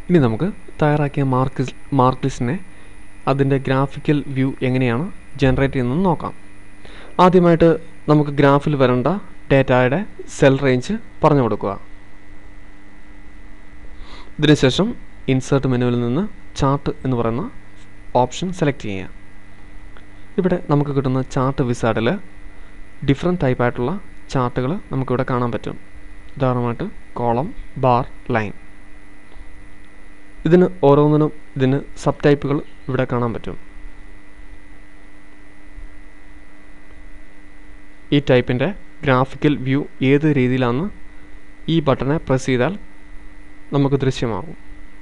ഇനി നമുക്ക് തയ്യാറാക്കിയ മാർക്ക് മാർക്ക് ലിസ്റ്റിനെ അതിൻ്റെ ഗ്രാഫിക്കൽ വ്യൂ എങ്ങനെയാണ് ജനറേറ്റ് ചെയ്യുന്നതെന്ന് നോക്കാം ആദ്യമായിട്ട് നമുക്ക് ഗ്രാഫിൽ വരേണ്ട ഡേറ്റയുടെ സെൽ റേഞ്ച് പറഞ്ഞു കൊടുക്കുക ഇതിനുശേഷം ഇൻസേർട്ട് മെനുവിൽ നിന്ന് ചാർട്ട് എന്ന് പറയുന്ന ഓപ്ഷൻ സെലക്ട് ചെയ്യുക ഇവിടെ നമുക്ക് കിട്ടുന്ന ചാർട്ട് വിസാർഡിൽ ഡിഫറെൻറ്റ് ടൈപ്പ് ആയിട്ടുള്ള ചാർട്ടുകൾ നമുക്കിവിടെ കാണാൻ പറ്റും ഉദാഹരണമായിട്ട് കോളം ബാർ ലൈൻ ഇതിന് ഓരോന്നിനും ഇതിന് സബ് ടൈപ്പുകൾ ഇവിടെ കാണാൻ പറ്റും ഈ ടൈപ്പിൻ്റെ ഗ്രാഫിക്കൽ വ്യൂ ഏത് രീതിയിലാണെന്ന് ഈ ബട്ടണെ പ്രസ് ചെയ്താൽ നമുക്ക് ദൃശ്യമാകും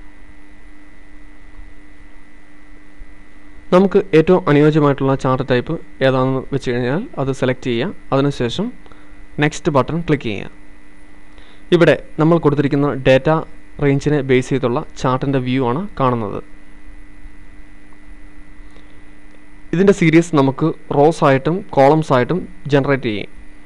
നമുക്ക് ഏറ്റവും അനുയോജ്യമായിട്ടുള്ള ചാർട്ട് ടൈപ്പ് ഏതാണെന്ന് വെച്ച് കഴിഞ്ഞാൽ അത് സെലക്ട് ചെയ്യുക അതിനുശേഷം നെക്സ്റ്റ് ബട്ടൺ ക്ലിക്ക് ചെയ്യുക ഇവിടെ നമ്മൾ കൊടുത്തിരിക്കുന്ന ഡേറ്റ റേഞ്ചിനെ ബേസ് ചെയ്തുള്ള ചാർട്ടിൻ്റെ വ്യൂ ആണ് കാണുന്നത് ഇതിൻ്റെ സീരീസ് നമുക്ക് റോസ് ആയിട്ടും കോളംസ് ആയിട്ടും ജനറേറ്റ് ചെയ്യും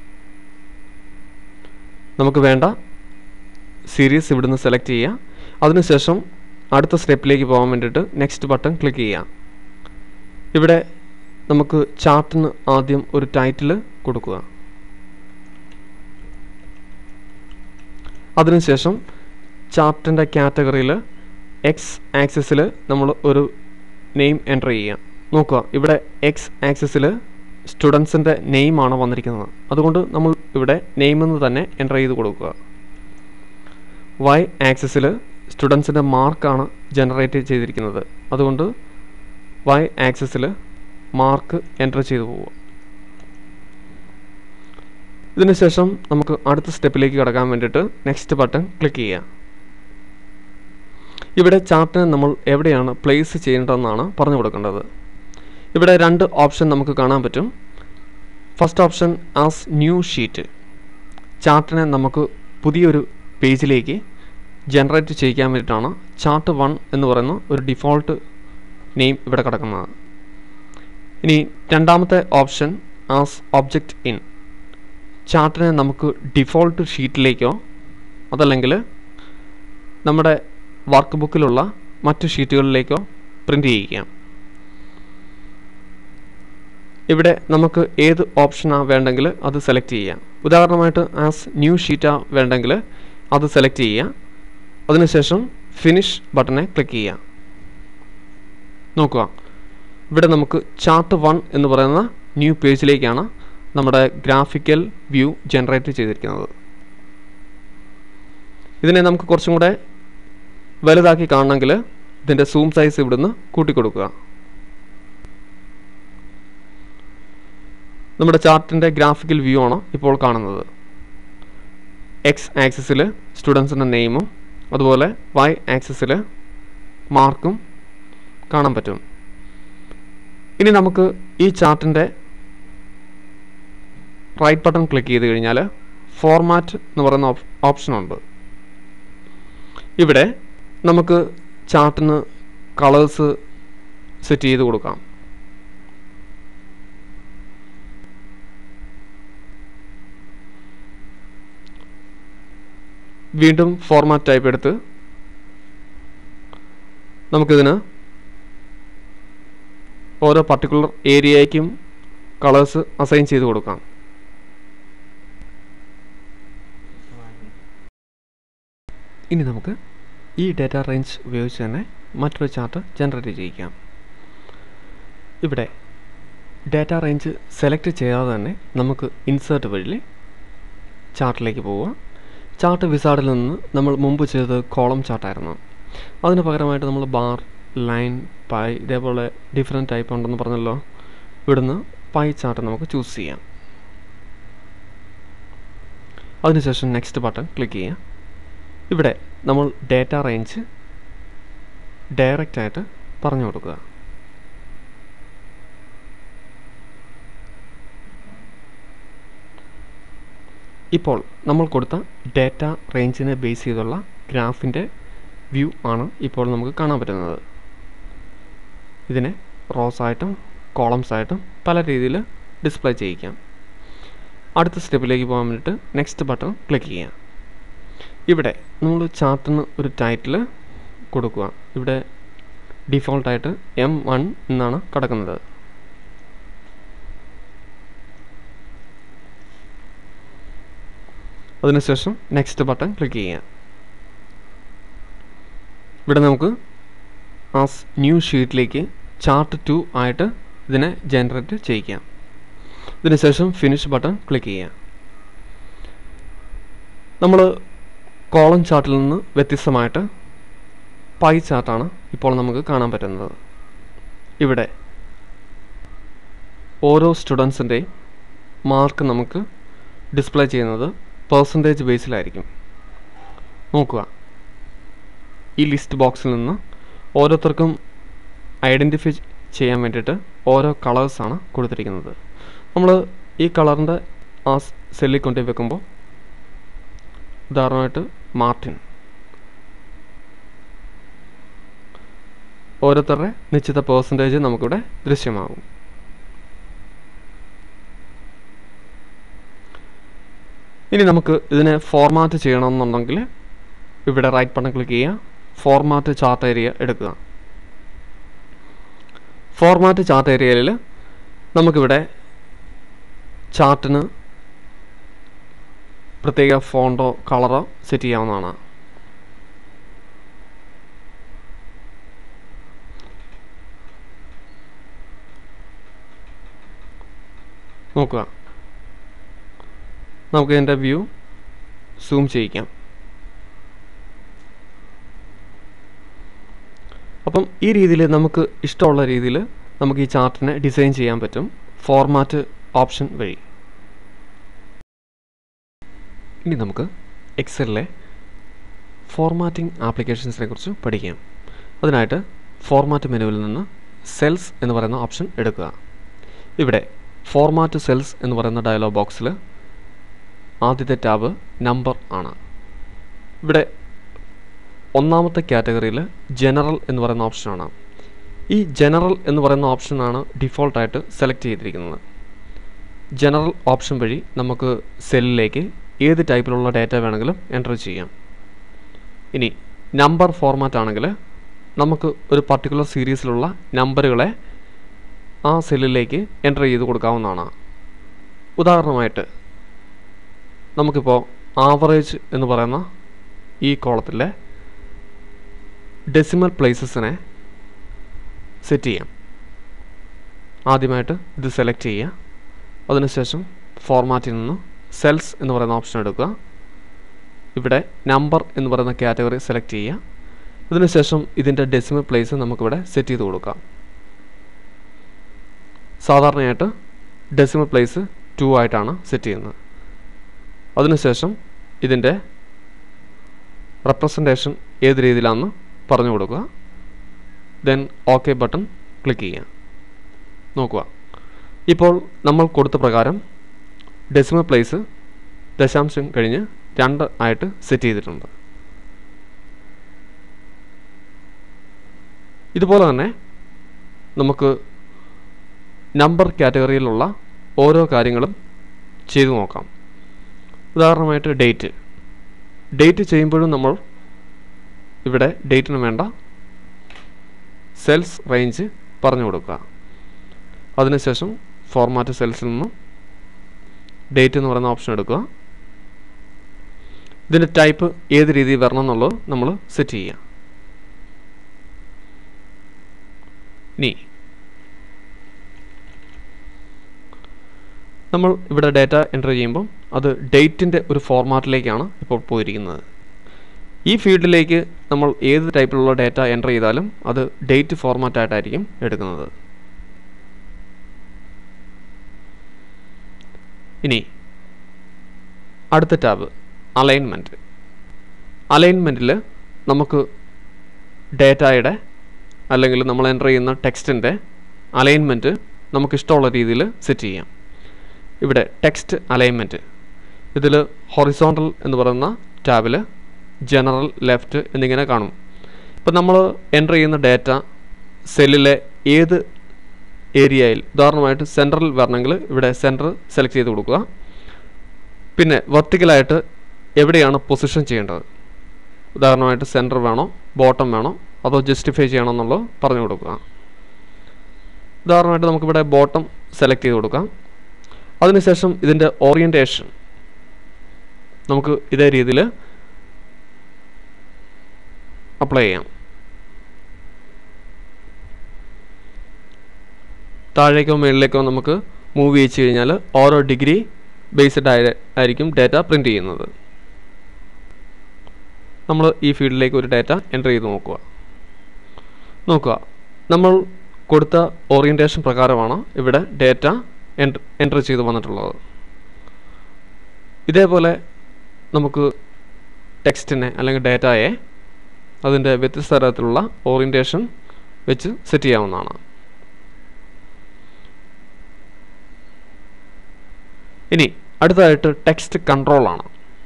നമുക്ക് വേണ്ട സീരീസ് ഇവിടുന്ന് സെലക്ട് ചെയ്യുക അതിനുശേഷം അടുത്ത സ്റ്റെപ്പിലേക്ക് പോകാൻ വേണ്ടിയിട്ട് നെക്സ്റ്റ് ബട്ടൺ ക്ലിക്ക് ചെയ്യുക ഇവിടെ നമുക്ക് ചാർട്ടിന് ആദ്യം ഒരു ടൈറ്റിൽ കൊടുക്കുക അതിനുശേഷം ചാർട്ടിൻ്റെ കാറ്റഗറിയിൽ എക്സ് ആക്സിസിൽ നമ്മൾ ഒരു നെയിം എൻ്റർ ചെയ്യുക നോക്കുക ഇവിടെ എക്സ് ആക്സിസിൽ സ്റ്റുഡൻസിൻ്റെ നെയിമാണ് വന്നിരിക്കുന്നത് അതുകൊണ്ട് നമ്മൾ ഇവിടെ നെയിം എന്ന് തന്നെ എൻ്റർ ചെയ്ത് കൊടുക്കുക വൈ ആക്സിസിൽ സ്റ്റുഡൻസിൻ്റെ മാർക്കാണ് ജനറേറ്റ് ചെയ്തിരിക്കുന്നത് അതുകൊണ്ട് വൈ ആക്സിസിൽ മാർക്ക് എൻ്റർ ചെയ്തു പോവുക ഇതിനുശേഷം നമുക്ക് അടുത്ത സ്റ്റെപ്പിലേക്ക് കടക്കാൻ വേണ്ടിയിട്ട് നെക്സ്റ്റ് ബട്ടൺ ക്ലിക്ക് ചെയ്യുക ഇവിടെ ചാർട്ടിനെ നമ്മൾ എവിടെയാണ് പ്ലേസ് ചെയ്യേണ്ടതെന്നാണ് പറഞ്ഞു കൊടുക്കേണ്ടത് ഇവിടെ രണ്ട് ഓപ്ഷൻ നമുക്ക് കാണാൻ പറ്റും first option as new sheet ചാർട്ടിനെ നമുക്ക് പുതിയൊരു പേജിലേക്ക് ജനറേറ്റ് ചെയ്യിക്കാൻ വേണ്ടിയിട്ടാണ് ചാർട്ട് വൺ എന്ന് പറയുന്ന ഒരു ഡിഫോൾട്ട് നെയിം ഇവിടെ കിടക്കുന്നത് ഇനി രണ്ടാമത്തെ ഓപ്ഷൻ ആസ് ഒബ്ജക്റ്റ് ഇൻ ചാർട്ടിനെ നമുക്ക് ഡിഫോൾട്ട് ഷീറ്റിലേക്കോ അതല്ലെങ്കിൽ നമ്മുടെ വർക്ക് ബുക്കിലുള്ള മറ്റു ഷീറ്റുകളിലേക്കോ പ്രിൻ്റ് ചെയ്യിക്കാം ഇവിടെ നമുക്ക് ഏത് ഓപ്ഷനാണ് വേണ്ടെങ്കിൽ അത് സെലക്ട് ചെയ്യാം ഉദാഹരണമായിട്ട് ആസ് ന്യൂ ഷീറ്റാണ് വേണ്ടെങ്കിൽ അത് സെലക്ട് ചെയ്യുക അതിനുശേഷം ഫിനിഷ് ബട്ടനെ ക്ലിക്ക് ചെയ്യുക നോക്കുക ഇവിടെ നമുക്ക് ചാർട്ട് വൺ എന്ന് പറയുന്ന ന്യൂ പേജിലേക്കാണ് നമ്മുടെ ഗ്രാഫിക്കൽ വ്യൂ ജനറേറ്റ് ചെയ്തിരിക്കുന്നത് ഇതിനെ നമുക്ക് കുറച്ചും കൂടെ വലുതാക്കി കാണണമെങ്കിൽ ഇതിൻ്റെ സൂം സൈസ് ഇവിടുന്ന് കൂട്ടിക്കൊടുക്കുക നമ്മുടെ ചാർട്ടിൻ്റെ ഗ്രാഫിക്കൽ വ്യൂ ആണ് ഇപ്പോൾ കാണുന്നത് എക്സ് ആക്സിസിൽ സ്റ്റുഡൻസിൻ്റെ നെയിമും അതുപോലെ വൈ ആക്സിസിൽ മാർക്കും കാണാൻ പറ്റും ഇനി നമുക്ക് ഈ ചാർട്ടിൻ്റെ റൈറ്റ് ബട്ടൺ ക്ലിക്ക് ചെയ്ത് കഴിഞ്ഞാൽ ഫോർമാറ്റ് എന്ന് പറയുന്ന ഓപ്ഷനുണ്ട് ഇവിടെ നമുക്ക് ചാർട്ടിന് കളേഴ്സ് സെറ്റ് ചെയ്ത് കൊടുക്കാം വീണ്ടും ഫോർമാറ്റ് ടൈപ്പ് എടുത്ത് നമുക്കിതിന് ഓരോ പർട്ടിക്കുലർ ഏരിയയ്ക്കും കളേഴ്സ് അസൈൻ ചെയ്ത് കൊടുക്കാം ഇനി നമുക്ക് ഈ ഡേറ്റ റേഞ്ച് ഉപയോഗിച്ച് തന്നെ മറ്റൊരു ചാർട്ട് ജനറേറ്റ് ചെയ്യിക്കാം ഇവിടെ ഡേറ്റ റേഞ്ച് സെലക്ട് ചെയ്യാതെ തന്നെ നമുക്ക് ഇൻസേർട്ട് വഴി ചാർട്ടിലേക്ക് പോവുക ചാർട്ട് വിസാർഡിൽ നിന്ന് നമ്മൾ മുമ്പ് ചെയ്തത് കോളം ചാർട്ടായിരുന്നു അതിന് പകരമായിട്ട് നമ്മൾ ബാർ ലൈൻ പൈ ഇതേപോലെ ഡിഫറെൻറ്റ് ടൈപ്പ് ഉണ്ടെന്ന് പറഞ്ഞല്ലോ ഇവിടുന്ന് പൈ ചാർട്ട് നമുക്ക് ചൂസ് ചെയ്യാം അതിനുശേഷം നെക്സ്റ്റ് ബട്ടൺ ക്ലിക്ക് ചെയ്യാം ഇവിടെ നമ്മൾ ഡേറ്റ റേഞ്ച് ഡയറക്റ്റായിട്ട് പറഞ്ഞു കൊടുക്കുക ഇപ്പോൾ നമ്മൾ കൊടുത്ത ഡേറ്റ റേഞ്ചിനെ ബേസ് ചെയ്തുള്ള ഗ്രാഫിൻ്റെ വ്യൂ ആണ് ഇപ്പോൾ നമുക്ക് കാണാൻ പറ്റുന്നത് ഇതിനെ റോസ് ആയിട്ടും കോളംസ് ആയിട്ടും പല രീതിയിൽ ഡിസ്പ്ലേ ചെയ്യിക്കാം അടുത്ത സ്റ്റെപ്പിലേക്ക് പോകാൻ വേണ്ടിയിട്ട് നെക്സ്റ്റ് ബട്ടൺ ക്ലിക്ക് ചെയ്യാം ഇവിടെ നമ്മൾ ചാർട്ടിന് ഒരു ടൈറ്റിൽ കൊടുക്കുക ഇവിടെ ഡിഫോൾട്ടായിട്ട് എം വൺ എന്നാണ് കിടക്കുന്നത് അതിനുശേഷം നെക്സ്റ്റ് ബട്ടൺ ക്ലിക്ക് ചെയ്യുക ഇവിടെ നമുക്ക് ആ ന്യൂ ഷീറ്റിലേക്ക് ചാർട്ട് ടു ആയിട്ട് ഇതിനെ ജനറേറ്റ് ചെയ്യിക്കാം ഇതിനുശേഷം ഫിനിഷ് ബട്ടൺ ക്ലിക്ക് ചെയ്യുക നമ്മൾ കോളം ചാർട്ടിൽ നിന്ന് വ്യത്യസ്തമായിട്ട് പൈ ചാർട്ടാണ് ഇപ്പോൾ നമുക്ക് കാണാൻ പറ്റുന്നത് ഇവിടെ ഓരോ സ്റ്റുഡൻസിൻ്റെയും മാർക്ക് നമുക്ക് ഡിസ്പ്ലേ ചെയ്യുന്നത് പേഴ്സൻറ്റേജ് ബേസിലായിരിക്കും നോക്കുക ഈ ലിസ്റ്റ് ബോക്സിൽ നിന്ന് ഓരോരുത്തർക്കും ഐഡൻറ്റിഫൈ ചെയ്യാൻ വേണ്ടിയിട്ട് ഓരോ കളേഴ്സാണ് കൊടുത്തിരിക്കുന്നത് നമ്മൾ ഈ കളറിൻ്റെ ആ സെല്ലിൽ കൊണ്ടുപോയി വെക്കുമ്പോൾ ഉദാഹരണമായിട്ട് മാർട്ടിൻ ഓരോരുത്തരുടെ നിശ്ചിത പേഴ്സൻറ്റേജ് നമുക്കിവിടെ ദൃശ്യമാകും ഇനി നമുക്ക് ഇതിനെ ഫോർമാറ്റ് ചെയ്യണമെന്നുണ്ടെങ്കിൽ ഇവിടെ റൈറ്റ് ബട്ടൺ ക്ലിക്ക് ചെയ്യുക ഫോർമാറ്റ് ചാർട്ട് ഏരിയ എടുക്കുക ഫോർമാറ്റ് ചാർട്ട് ഏരിയയിൽ നമുക്കിവിടെ ചാർട്ടിന് പ്രത്യേക ഫോണ്ടോ കളറോ സെറ്റ് ചെയ്യാവുന്നതാണ് നോക്കുക നമുക്ക് ഇതിൻ്റെ വ്യൂ സൂം ചെയ്യിക്കാം അപ്പം ഈ രീതിയിൽ നമുക്ക് ഇഷ്ടമുള്ള രീതിയിൽ നമുക്ക് ഈ ചാർട്ടിനെ ഡിസൈൻ ചെയ്യാൻ പറ്റും ഫോർമാറ്റ് ഓപ്ഷൻ വഴി ഇനി നമുക്ക് എക്സലിലെ ഫോർമാറ്റിംഗ് ആപ്ലിക്കേഷൻസിനെ കുറിച്ച് പഠിക്കാം അതിനായിട്ട് ഫോർമാറ്റ് മെനുവിൽ നിന്ന് സെൽസ് എന്ന് പറയുന്ന ഓപ്ഷൻ എടുക്കുക ഇവിടെ ഫോർമാറ്റ് സെൽസ് എന്ന് പറയുന്ന ഡയലോഗ് ബോക്സിൽ ആദ്യത്തെ ടാബ് നമ്പർ ആണ് ഇവിടെ ഒന്നാമത്തെ കാറ്റഗറിയിൽ ജനറൽ എന്ന് പറയുന്ന ഓപ്ഷനാണ് ഈ ജനറൽ എന്ന് പറയുന്ന ഓപ്ഷനാണ് ഡിഫോൾട്ടായിട്ട് സെലക്ട് ചെയ്തിരിക്കുന്നത് ജനറൽ ഓപ്ഷൻ വഴി നമുക്ക് സെല്ലിലേക്ക് ഏത് ടൈപ്പിലുള്ള ഡാറ്റ വേണമെങ്കിലും എൻ്റർ ചെയ്യാം ഇനി നമ്പർ ഫോർമാറ്റ് ആണെങ്കിൽ നമുക്ക് ഒരു പർട്ടിക്കുലർ സീരീസിലുള്ള നമ്പറുകളെ ആ സെല്ലിലേക്ക് എൻ്റർ ചെയ്ത് കൊടുക്കാവുന്നതാണ് ഉദാഹരണമായിട്ട് നമുക്കിപ്പോൾ ആവറേജ് എന്ന് പറയുന്ന ഈ കോളത്തിലെ ഡെസിമൽ പ്ലേസസിനെ സെറ്റ് ചെയ്യാം ആദ്യമായിട്ട് ഇത് സെലക്ട് ചെയ്യുക അതിനുശേഷം ഫോർമാറ്റിൽ നിന്ന് സെൽസ് എന്ന് പറയുന്ന ഓപ്ഷൻ എടുക്കുക ഇവിടെ നമ്പർ എന്ന് പറയുന്ന കാറ്റഗറി സെലക്ട് ചെയ്യുക ഇതിനുശേഷം ഇതിൻ്റെ ഡെസിമൽ പ്ലേസ് നമുക്കിവിടെ സെറ്റ് ചെയ്ത് കൊടുക്കാം സാധാരണയായിട്ട് ഡെസിമൽ പ്ലേസ് ടു ആയിട്ടാണ് സെറ്റ് ചെയ്യുന്നത് അതിനുശേഷം ഇതിൻ്റെ റെപ്രസെൻറ്റേഷൻ ഏത് രീതിയിലാണെന്ന് പറഞ്ഞു കൊടുക്കുക ദെൻ ഓക്കെ ബട്ടൺ ക്ലിക്ക് ചെയ്യുക നോക്കുക ഇപ്പോൾ നമ്മൾ കൊടുത്ത പ്രകാരം ഡെസിമൽ പ്ലേസ് ദശാംശം കഴിഞ്ഞ് രണ്ട് ആയിട്ട് സെറ്റ് ചെയ്തിട്ടുണ്ട് ഇതുപോലെ തന്നെ നമുക്ക് നമ്പർ കാറ്റഗറിയിലുള്ള ഓരോ കാര്യങ്ങളും ചെയ്തു നോക്കാം ഉദാഹരണമായിട്ട് ഡേറ്റ് ഡേറ്റ് ചെയ്യുമ്പോഴും നമ്മൾ ഇവിടെ ഡേറ്റിന് വേണ്ട സെൽസ് റേഞ്ച് പറഞ്ഞു കൊടുക്കുക അതിനുശേഷം ഫോർമാറ്റ് സെൽസിൽ നിന്നും ഡേറ്റ് എന്ന് പറയുന്ന ഓപ്ഷൻ എടുക്കുക ഇതിൻ്റെ ടൈപ്പ് ഏത് രീതിയിൽ വരണം എന്നുള്ളത് നമ്മൾ സെറ്റ് ചെയ്യുക ഇനി നമ്മൾ ഇവിടെ ഡാറ്റ എൻ്റർ ചെയ്യുമ്പോൾ അത് ഡേറ്റിൻ്റെ ഒരു ഫോർമാറ്റിലേക്കാണ് ഇപ്പോൾ പോയിരിക്കുന്നത് ഈ ഫീൽഡിലേക്ക് നമ്മൾ ഏത് ടൈപ്പിലുള്ള ഡാറ്റ എൻ്റർ ചെയ്താലും അത് ഡേറ്റ് ഫോർമാറ്റ് ആയിട്ടായിരിക്കും എടുക്കുന്നത് ഇനി അടുത്ത ടാബ് അലൈൻമെൻറ്റ് അലൈൻമെൻറ്റിൽ നമുക്ക് ഡേറ്റയുടെ അല്ലെങ്കിൽ നമ്മൾ എൻ്റർ ചെയ്യുന്ന ടെക്സ്റ്റിൻ്റെ അലൈൻമെൻറ്റ് നമുക്ക് ഇഷ്ടമുള്ള രീതിയിൽ സെറ്റ് ചെയ്യാം ഇവിടെ ടെക്സ്റ്റ് അലൈൻമെൻറ്റ് ഇതിൽ ഹൊറിസോണ്ടൽ എന്ന് പറയുന്ന ടാബിൽ ജനറൽ ലെഫ്റ്റ് എന്നിങ്ങനെ കാണും ഇപ്പം നമ്മൾ എൻ്റർ ചെയ്യുന്ന ഡാറ്റ സെല്ലിലെ ഏത് ഏരിയയിൽ ഉദാഹരണമായിട്ട് സെൻട്രൽ വരണമെങ്കിൽ ഇവിടെ സെൻറ്റർ സെലക്ട് ചെയ്ത് കൊടുക്കുക പിന്നെ വെർട്ടിക്കലായിട്ട് എവിടെയാണ് പൊസിഷൻ ചെയ്യേണ്ടത് ഉദാഹരണമായിട്ട് സെൻറ്റർ വേണോ ബോട്ടം വേണോ അതോ ജസ്റ്റിഫൈ ചെയ്യണോ എന്നുള്ളത് പറഞ്ഞു കൊടുക്കുക ഉദാഹരണമായിട്ട് നമുക്കിവിടെ ബോട്ടം സെലക്ട് ചെയ്ത് കൊടുക്കാം അതിനുശേഷം ഇതിൻ്റെ ഓറിയൻറ്റേഷൻ നമുക്ക് ഇതേ രീതിയിൽ അപ്ലൈ ചെയ്യാം താഴേക്കോ മുകളിലേക്കോ നമുക്ക് മൂവ് ചെയ്യിച്ചു കഴിഞ്ഞാൽ ഓരോ ഡിഗ്രി ബേസ്ഡ് ആയ ആയിരിക്കും ഡാറ്റ പ്രിൻ്റ് ചെയ്യുന്നത് നമ്മൾ ഈ ഫീൽഡിലേക്ക് ഒരു ഡാറ്റ എൻ്റർ ചെയ്ത് നോക്കുക നോക്കുക നമ്മൾ കൊടുത്ത ഓറിയൻറ്റേഷൻ പ്രകാരമാണ് ഇവിടെ ഡാറ്റ എൻ്റർ എൻ്റർ ചെയ്ത് വന്നിട്ടുള്ളത് ഇതേപോലെ നമുക്ക് ടെക്സ്റ്റിനെ അല്ലെങ്കിൽ ഡാറ്റയെ അതിൻ്റെ വ്യത്യസ്ത തരത്തിലുള്ള ഓറിയൻറ്റേഷൻ വെച്ച് സെറ്റ് ചെയ്യാവുന്നതാണ് ഇനി അടുത്തതായിട്ട് ടെക്സ്റ്റ് കൺട്രോളാണ്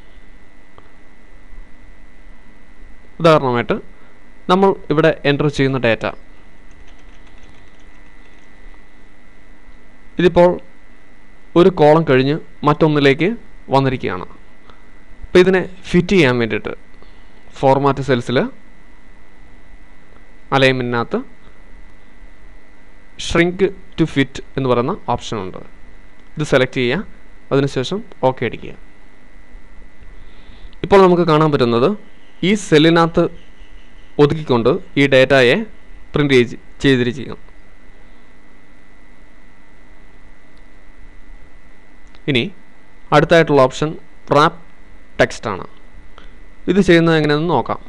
ഉദാഹരണമായിട്ട് നമ്മൾ ഇവിടെ എൻ്റർ ചെയ്യുന്ന ഡാറ്റ ഇതിപ്പോൾ ഒരു കോളം കഴിഞ്ഞ് മറ്റൊന്നിലേക്ക് വന്നിരിക്കുകയാണ് അപ്പോൾ ഇതിനെ ഫിറ്റ് ചെയ്യാൻ വേണ്ടിയിട്ട് ഫോർമാറ്റ് സെൽസിൽ അലൈൻമെൻറ്റിനകത്ത് ഷ്രിങ്ക് ടു ഫിറ്റ് എന്ന് പറയുന്ന ഓപ്ഷനുണ്ട് ഇത് സെലക്ട് ചെയ്യുക അതിനുശേഷം ഓക്കെ അടിക്കുക ഇപ്പോൾ നമുക്ക് കാണാൻ പറ്റുന്നത് ഈ സെല്ലിനകത്ത് ഒതുക്കിക്കൊണ്ട് ഈ ഡാറ്റയെ പ്രിൻ്റ് ചെയ്ത് ചെയ്തിരിക്കുക ഇനി അടുത്തായിട്ടുള്ള ഓപ്ഷൻ റാപ്പ് ടെക്സ്റ്റ് ആണ് ഇത് ചെയ്യുന്നത് എങ്ങനെയെന്ന് നോക്കാം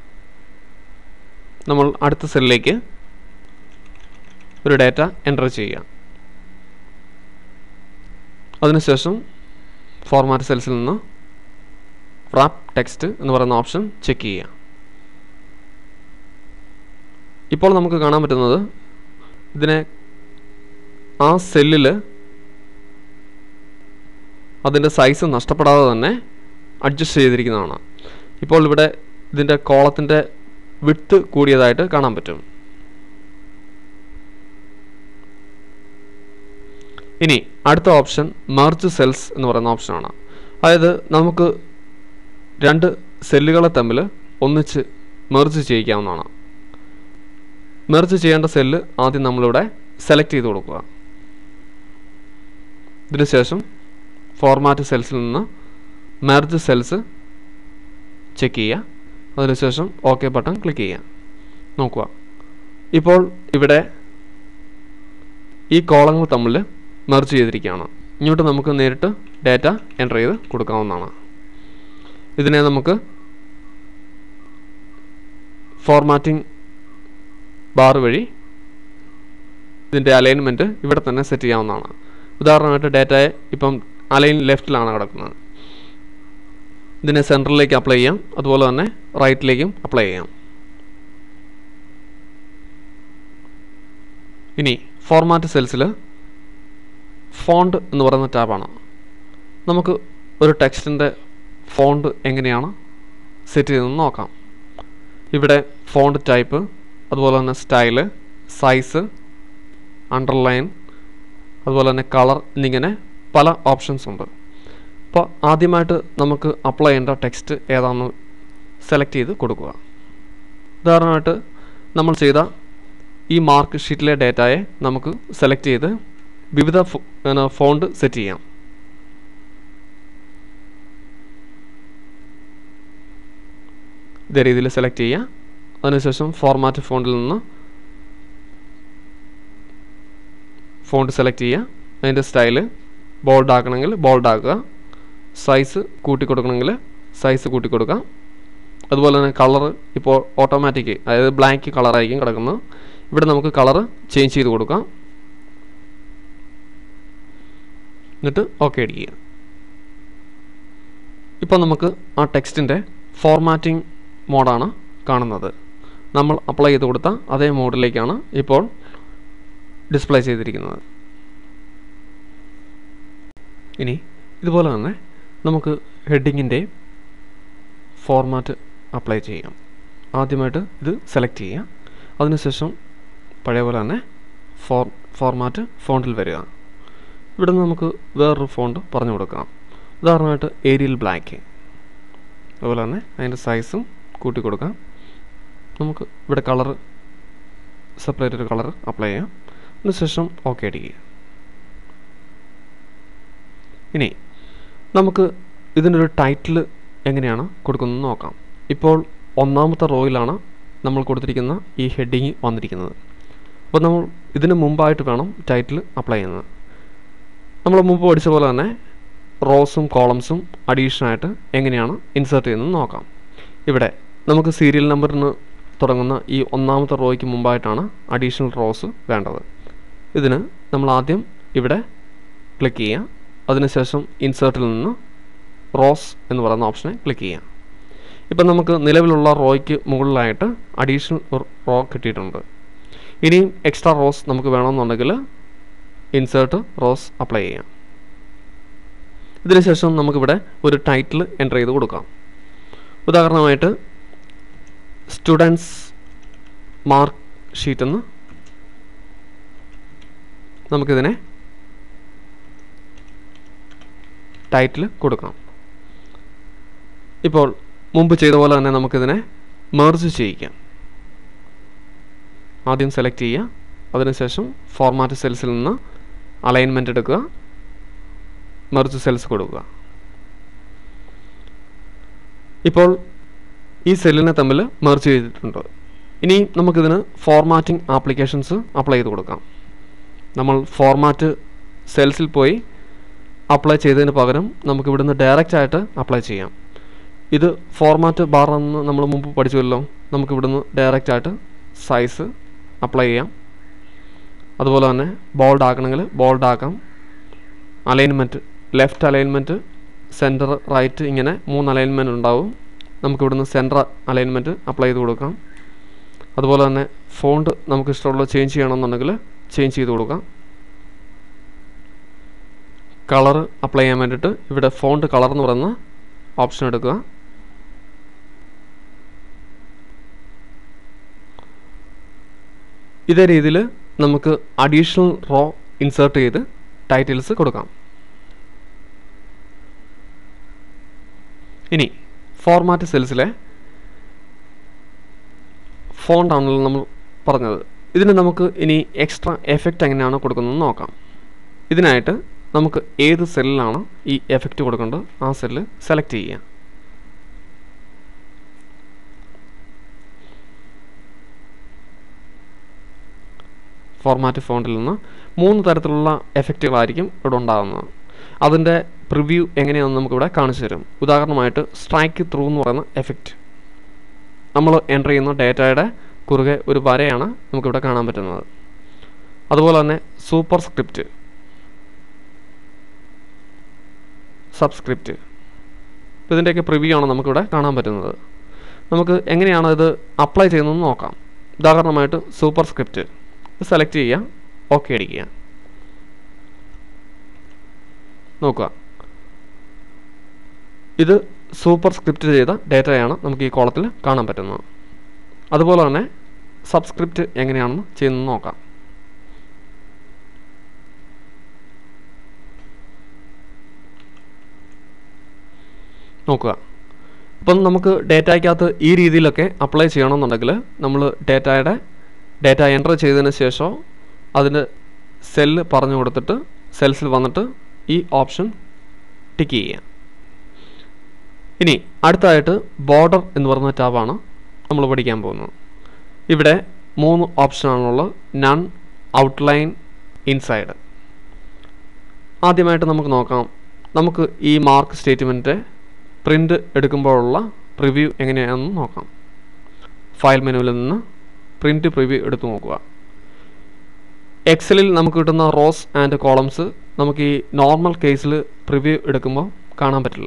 നമ്മൾ അടുത്ത സെല്ലിലേക്ക് ഒരു ഡാറ്റ എൻ്റർ ചെയ്യുക അതിനുശേഷം ഫോർമാറ്റ് സെൽസിൽ നിന്ന് റാപ്പ് ടെക്സ്റ്റ് എന്ന് പറയുന്ന ഓപ്ഷൻ ചെക്ക് ചെയ്യുക ഇപ്പോൾ നമുക്ക് കാണാൻ പറ്റുന്നത് ഇതിനെ ആ സെല്ലിൽ അതിൻ്റെ സൈസ് നഷ്ടപ്പെടാതെ തന്നെ അഡ്ജസ്റ്റ് ചെയ്തിരിക്കുന്നതാണ് ഇപ്പോൾ ഇവിടെ ഇതിൻ്റെ കോളത്തിൻ്റെ വിട്ട് കൂടിയതായിട്ട് കാണാൻ പറ്റും ഇനി അടുത്ത ഓപ്ഷൻ മെർജ് സെൽസ് എന്ന് പറയുന്ന ഓപ്ഷനാണ് അതായത് നമുക്ക് രണ്ട് സെല്ലുകളെ തമ്മിൽ ഒന്നിച്ച് മെർജ് ചെയ്യിക്കാവുന്നതാണ് മെർജ് ചെയ്യേണ്ട സെല്ല് ആദ്യം നമ്മളിവിടെ സെലക്ട് ചെയ്ത് കൊടുക്കുക ഇതിനുശേഷം ഫോർമാറ്റ് സെൽസിൽ നിന്ന് മെർജ് സെൽസ് ചെക്ക് ചെയ്യുക അതിനുശേഷം ഓക്കെ ബട്ടൺ ക്ലിക്ക് ചെയ്യുക നോക്കുക ഇപ്പോൾ ഇവിടെ ഈ കോളങ്ങൾ തമ്മിൽ മെർജ് ചെയ്തിരിക്കുകയാണ് ഇങ്ങോട്ട് നമുക്ക് നേരിട്ട് ഡാറ്റ എൻ്റർ ചെയ്ത് കൊടുക്കാവുന്നതാണ് ഇതിനെ നമുക്ക് ഫോർമാറ്റിംഗ് ബാർ വഴി ഇതിൻ്റെ അലൈൻമെൻറ്റ് ഇവിടെ തന്നെ സെറ്റ് ചെയ്യാവുന്നതാണ് ഉദാഹരണമായിട്ട് ഡാറ്റയെ ഇപ്പം അലൈൻ ലെഫ്റ്റിലാണ് കിടക്കുന്നത് ഇതിനെ സെൻറ്ററിലേക്ക് അപ്ലൈ ചെയ്യാം അതുപോലെ തന്നെ റൈറ്റിലേക്കും അപ്ലൈ ചെയ്യാം ഇനി ഫോർമാറ്റ് സെൽസിൽ ഫോണ്ട് എന്ന് പറയുന്ന ടാബാണ് നമുക്ക് ഒരു ടെക്സ്റ്റിൻ്റെ ഫോണ്ട് എങ്ങനെയാണ് സെറ്റ് ചെയ്തതെന്ന് നോക്കാം ഇവിടെ ഫോണ്ട് ടൈപ്പ് അതുപോലെ തന്നെ സ്റ്റൈല് സൈസ് അണ്ടർലൈൻ അതുപോലെ തന്നെ കളർ എന്നിങ്ങനെ പല ഓപ്ഷൻസ് ഉണ്ട് അപ്പോൾ ആദ്യമായിട്ട് നമുക്ക് അപ്ലൈ ചെയ്യേണ്ട ടെക്സ്റ്റ് ഏതാണെന്ന് സെലക്ട് ചെയ്ത് കൊടുക്കുക ഉദാഹരണമായിട്ട് നമ്മൾ ചെയ്ത ഈ മാർക്ക് ഷീറ്റിലെ ഡേറ്റയെ നമുക്ക് സെലക്ട് ചെയ്ത് വിവിധ ഫോണ്ട് സെറ്റ് ചെയ്യാം ഇതേ രീതിയിൽ സെലക്ട് ചെയ്യുക അതിനുശേഷം ഫോർമാറ്റ് ഫോണ്ടിൽ നിന്ന് ഫോണ്ട് സെലക്ട് ചെയ്യുക അതിൻ്റെ സ്റ്റൈല് ബോൾഡ് ആക്കണമെങ്കിൽ ബോൾഡ് ആക്കുക സൈസ് കൂട്ടി കൊടുക്കണമെങ്കിൽ സൈസ് കൂട്ടി കൊടുക്കാം അതുപോലെ തന്നെ കളർ ഇപ്പോൾ ഓട്ടോമാറ്റിക് അതായത് ബ്ലാക്ക് കളറായിരിക്കും കിടക്കുന്നത് ഇവിടെ നമുക്ക് കളർ ചേഞ്ച് ചെയ്ത് കൊടുക്കാം എന്നിട്ട് ഓക്കെ അടിക്കുക ഇപ്പോൾ നമുക്ക് ആ ടെക്സ്റ്റിൻ്റെ ഫോർമാറ്റിംഗ് മോഡാണ് കാണുന്നത് നമ്മൾ അപ്ലൈ ചെയ്ത് കൊടുത്ത അതേ മോഡിലേക്കാണ് ഇപ്പോൾ ഡിസ്പ്ലേ ചെയ്തിരിക്കുന്നത് ഇനി ഇതുപോലെ തന്നെ നമുക്ക് ഹെഡിങ്ങിൻ്റെ ഫോർമാറ്റ് അപ്ലൈ ചെയ്യാം ആദ്യമായിട്ട് ഇത് സെലക്ട് ചെയ്യാം അതിനുശേഷം പഴയ പോലെ തന്നെ ഫോർ ഫോർമാറ്റ് ഫോണ്ടിൽ വരിക ഇവിടെ നിന്ന് നമുക്ക് വേറൊരു ഫോണ്ട് പറഞ്ഞു കൊടുക്കാം ഉദാഹരണമായിട്ട് ഏരിയൽ ബ്ലാക്ക് അതുപോലെ തന്നെ അതിൻ്റെ സൈസും കൂട്ടി കൊടുക്കാം നമുക്ക് ഇവിടെ കളർ സെപ്പറേറ്റ് ഒരു കളർ അപ്ലൈ ചെയ്യാം അതിനുശേഷം ഓക്കെ അടിക്കുക ഇനി നമുക്ക് ഇതിനൊരു ടൈറ്റിൽ എങ്ങനെയാണ് കൊടുക്കുന്നത് നോക്കാം ഇപ്പോൾ ഒന്നാമത്തെ റോയിലാണ് നമ്മൾ കൊടുത്തിരിക്കുന്ന ഈ ഹെഡിങ് വന്നിരിക്കുന്നത് അപ്പോൾ നമ്മൾ ഇതിന് മുമ്പായിട്ട് വേണം ടൈറ്റിൽ അപ്ലൈ ചെയ്യുന്നത് നമ്മൾ മുമ്പ് പഠിച്ച പോലെ തന്നെ റോസും കോളംസും അഡീഷനായിട്ട് എങ്ങനെയാണ് ഇൻസേർട്ട് ചെയ്യുന്നത് നോക്കാം ഇവിടെ നമുക്ക് സീരിയൽ നമ്പറിന് തുടങ്ങുന്ന ഈ ഒന്നാമത്തെ റോയ്ക്ക് മുമ്പായിട്ടാണ് അഡീഷണൽ റോസ് വേണ്ടത് ഇതിന് നമ്മൾ ആദ്യം ഇവിടെ ക്ലിക്ക് ചെയ്യുക അതിനുശേഷം ഇൻസേർട്ടിൽ നിന്ന് റോസ് എന്ന് പറയുന്ന ഓപ്ഷനെ ക്ലിക്ക് ചെയ്യാം ഇപ്പം നമുക്ക് നിലവിലുള്ള റോയ്ക്ക് മുകളിലായിട്ട് അഡീഷണൽ റോ കിട്ടിയിട്ടുണ്ട് ഇനിയും എക്സ്ട്രാ റോസ് നമുക്ക് വേണമെന്നുണ്ടെങ്കിൽ ഇൻസേർട്ട് റോസ് അപ്ലൈ ചെയ്യാം ഇതിനുശേഷം നമുക്കിവിടെ ഒരു ടൈറ്റിൽ എൻ്റർ ചെയ്ത് കൊടുക്കാം ഉദാഹരണമായിട്ട് സ്റ്റുഡൻസ് മാർക്ക് ഷീറ്റ് എന്ന് നമുക്കിതിനെ ടൈറ്റിൽ കൊടുക്കാം ഇപ്പോൾ മുമ്പ് ചെയ്ത പോലെ തന്നെ നമുക്കിതിനെ മെർജ് ചെയ്യിക്കാം ആദ്യം സെലക്ട് ചെയ്യുക അതിനുശേഷം ഫോർമാറ്റ് സെൽസിൽ നിന്ന് അലൈൻമെൻ്റ് എടുക്കുക മെർജ് സെൽസ് കൊടുക്കുക ഇപ്പോൾ ഈ സെല്ലിനെ തമ്മിൽ മെർജ് ചെയ്തിട്ടുണ്ട് ഇനി നമുക്കിതിന് ഫോർമാറ്റിംഗ് ആപ്ലിക്കേഷൻസ് അപ്ലൈ ചെയ്ത് കൊടുക്കാം നമ്മൾ ഫോർമാറ്റ് സെൽസിൽ പോയി അപ്ലൈ ചെയ്തതിന് പകരം നമുക്ക് ഇവിടുന്ന് ഡയറക്റ്റ് ആയിട്ട് അപ്ലൈ ചെയ്യാം ഇത് ഫോർമാറ്റ് ബാർ എന്ന് നമ്മൾ മുമ്പ് പഠിച്ചുവല്ലോ നമുക്ക് ഇവിടുന്ന് ഡയറക്റ്റ് ആയിട്ട് സൈസ് അപ്ലൈ ചെയ്യാം അതുപോലെ തന്നെ ബോൾഡ് ആക്കണമെങ്കിൽ ബോൾഡ് ആക്കാം alignment left alignment centre right ഇങ്ങനെ മൂന്ന് അലൈൻമെൻറ്റ് ഉണ്ടാവും നമുക്ക് ഇവിടുന്ന് സെൻറ്റർ അലൈൻമെൻറ്റ് അപ്ലൈ ചെയ്ത് കൊടുക്കാം അതുപോലെ തന്നെ ഫോണ്ട് നമുക്ക് ഇഷ്ടമുള്ള ചേഞ്ച് ചെയ്യണമെന്നുണ്ടെങ്കിൽ ചേഞ്ച് ചെയ്ത് കൊടുക്കാം കളർ അപ്ലൈ ചെയ്യാൻ വേണ്ടിയിട്ട് ഇവിടെ ഫോണ്ട് കളർ എന്ന് പറയുന്ന ഓപ്ഷൻ എടുക്കുക ഇതേ രീതിയിൽ നമുക്ക് അഡീഷണൽ റോ ഇൻസേർട്ട് ചെയ്ത് ടൈറ്റിൽസ് കൊടുക്കാം ഇനി ഫോർമാറ്റ് സെൽസിലെ ഫോണ്ട് ആണല്ലോ നമ്മൾ പറഞ്ഞത് ഇതിന് നമുക്ക് ഇനി എക്സ്ട്രാ എഫക്റ്റ് എങ്ങനെയാണ് കൊടുക്കുന്നത് നോക്കാം ഇതിനായിട്ട് നമുക്ക് ഏത് സെല്ലിലാണ് ഈ എഫക്റ്റ് കൊടുക്കേണ്ടത് ആ സെല്ല് സെലക്ട് ചെയ്യുക ഫോർമാറ്റ് ഫോണ്ടിൽ നിന്ന് മൂന്ന് തരത്തിലുള്ള എഫക്റ്റുകളായിരിക്കും ഇവിടെ ഉണ്ടാകുന്നത് അതിൻ്റെ പ്രിവ്യൂ എങ്ങനെയാണെന്ന് നമുക്കിവിടെ കാണിച്ചു തരും ഉദാഹരണമായിട്ട് സ്ട്രൈക്ക് ത്രൂ എന്ന് പറയുന്ന എഫക്റ്റ് നമ്മൾ എൻ്റർ ചെയ്യുന്ന ഡേറ്റയുടെ കുറുകെ ഒരു വരയാണ് നമുക്കിവിടെ കാണാൻ പറ്റുന്നത് അതുപോലെ തന്നെ സൂപ്പർ സ്ക്രിപ്റ്റ് സബ്സ്ക്രിപ്റ്റ് അപ്പോൾ ഇതിൻ്റെയൊക്കെ പ്രിവ്യൂ ആണ് നമുക്കിവിടെ കാണാൻ പറ്റുന്നത് നമുക്ക് എങ്ങനെയാണ് ഇത് അപ്ലൈ ചെയ്യുന്നതെന്ന് നോക്കാം ഉദാഹരണമായിട്ട് സൂപ്പർ സ്ക്രിപ്റ്റ് സെലക്ട് ചെയ്യുക ഓക്കെ അടിക്കുക നോക്കുക ഇത് സൂപ്പർ സ്ക്രിപ്റ്റ് ചെയ്ത ഡേറ്റയാണ് നമുക്ക് ഈ കോളത്തിൽ കാണാൻ പറ്റുന്നത് അതുപോലെ തന്നെ സബ്സ്ക്രിപ്റ്റ് എങ്ങനെയാണെന്ന് ചെയ്യുന്നത് നോക്കാം നോക്കുക അപ്പം നമുക്ക് ഡേറ്റയ്ക്കകത്ത് ഈ രീതിയിലൊക്കെ അപ്ലൈ ചെയ്യണമെന്നുണ്ടെങ്കിൽ നമ്മൾ ഡേറ്റയുടെ ഡേറ്റ എൻ്റർ ചെയ്തതിന് ശേഷം അതിന് സെല്ല് പറഞ്ഞു കൊടുത്തിട്ട് സെൽസിൽ വന്നിട്ട് ഈ ഓപ്ഷൻ ടിക്ക് ചെയ്യുക ഇനി അടുത്തതായിട്ട് ബോർഡർ എന്ന് പറയുന്ന ടാബാണ് നമ്മൾ പഠിക്കാൻ പോകുന്നത് ഇവിടെ മൂന്ന് ഓപ്ഷനാണുള്ളത് നൺ ഔട്ട്ലൈൻ ഇൻസൈഡ് ആദ്യമായിട്ട് നമുക്ക് നോക്കാം നമുക്ക് ഈ മാർക്ക് സ്റ്റേറ്റ്മെൻറ്റ് പ്രിൻ്റ് എടുക്കുമ്പോഴുള്ള പ്രിവ്യൂ എങ്ങനെയാണെന്ന് നോക്കാം ഫയൽ മെനുവിൽ നിന്ന് പ്രിൻ്റ് പ്രിവ്യൂ എടുത്തു നോക്കുക എക്സലിൽ നമുക്ക് കിട്ടുന്ന റോസ് ആൻഡ് കോളംസ് നമുക്ക് ഈ നോർമൽ കേസിൽ പ്രിവ്യൂ എടുക്കുമ്പോൾ കാണാൻ പറ്റില്ല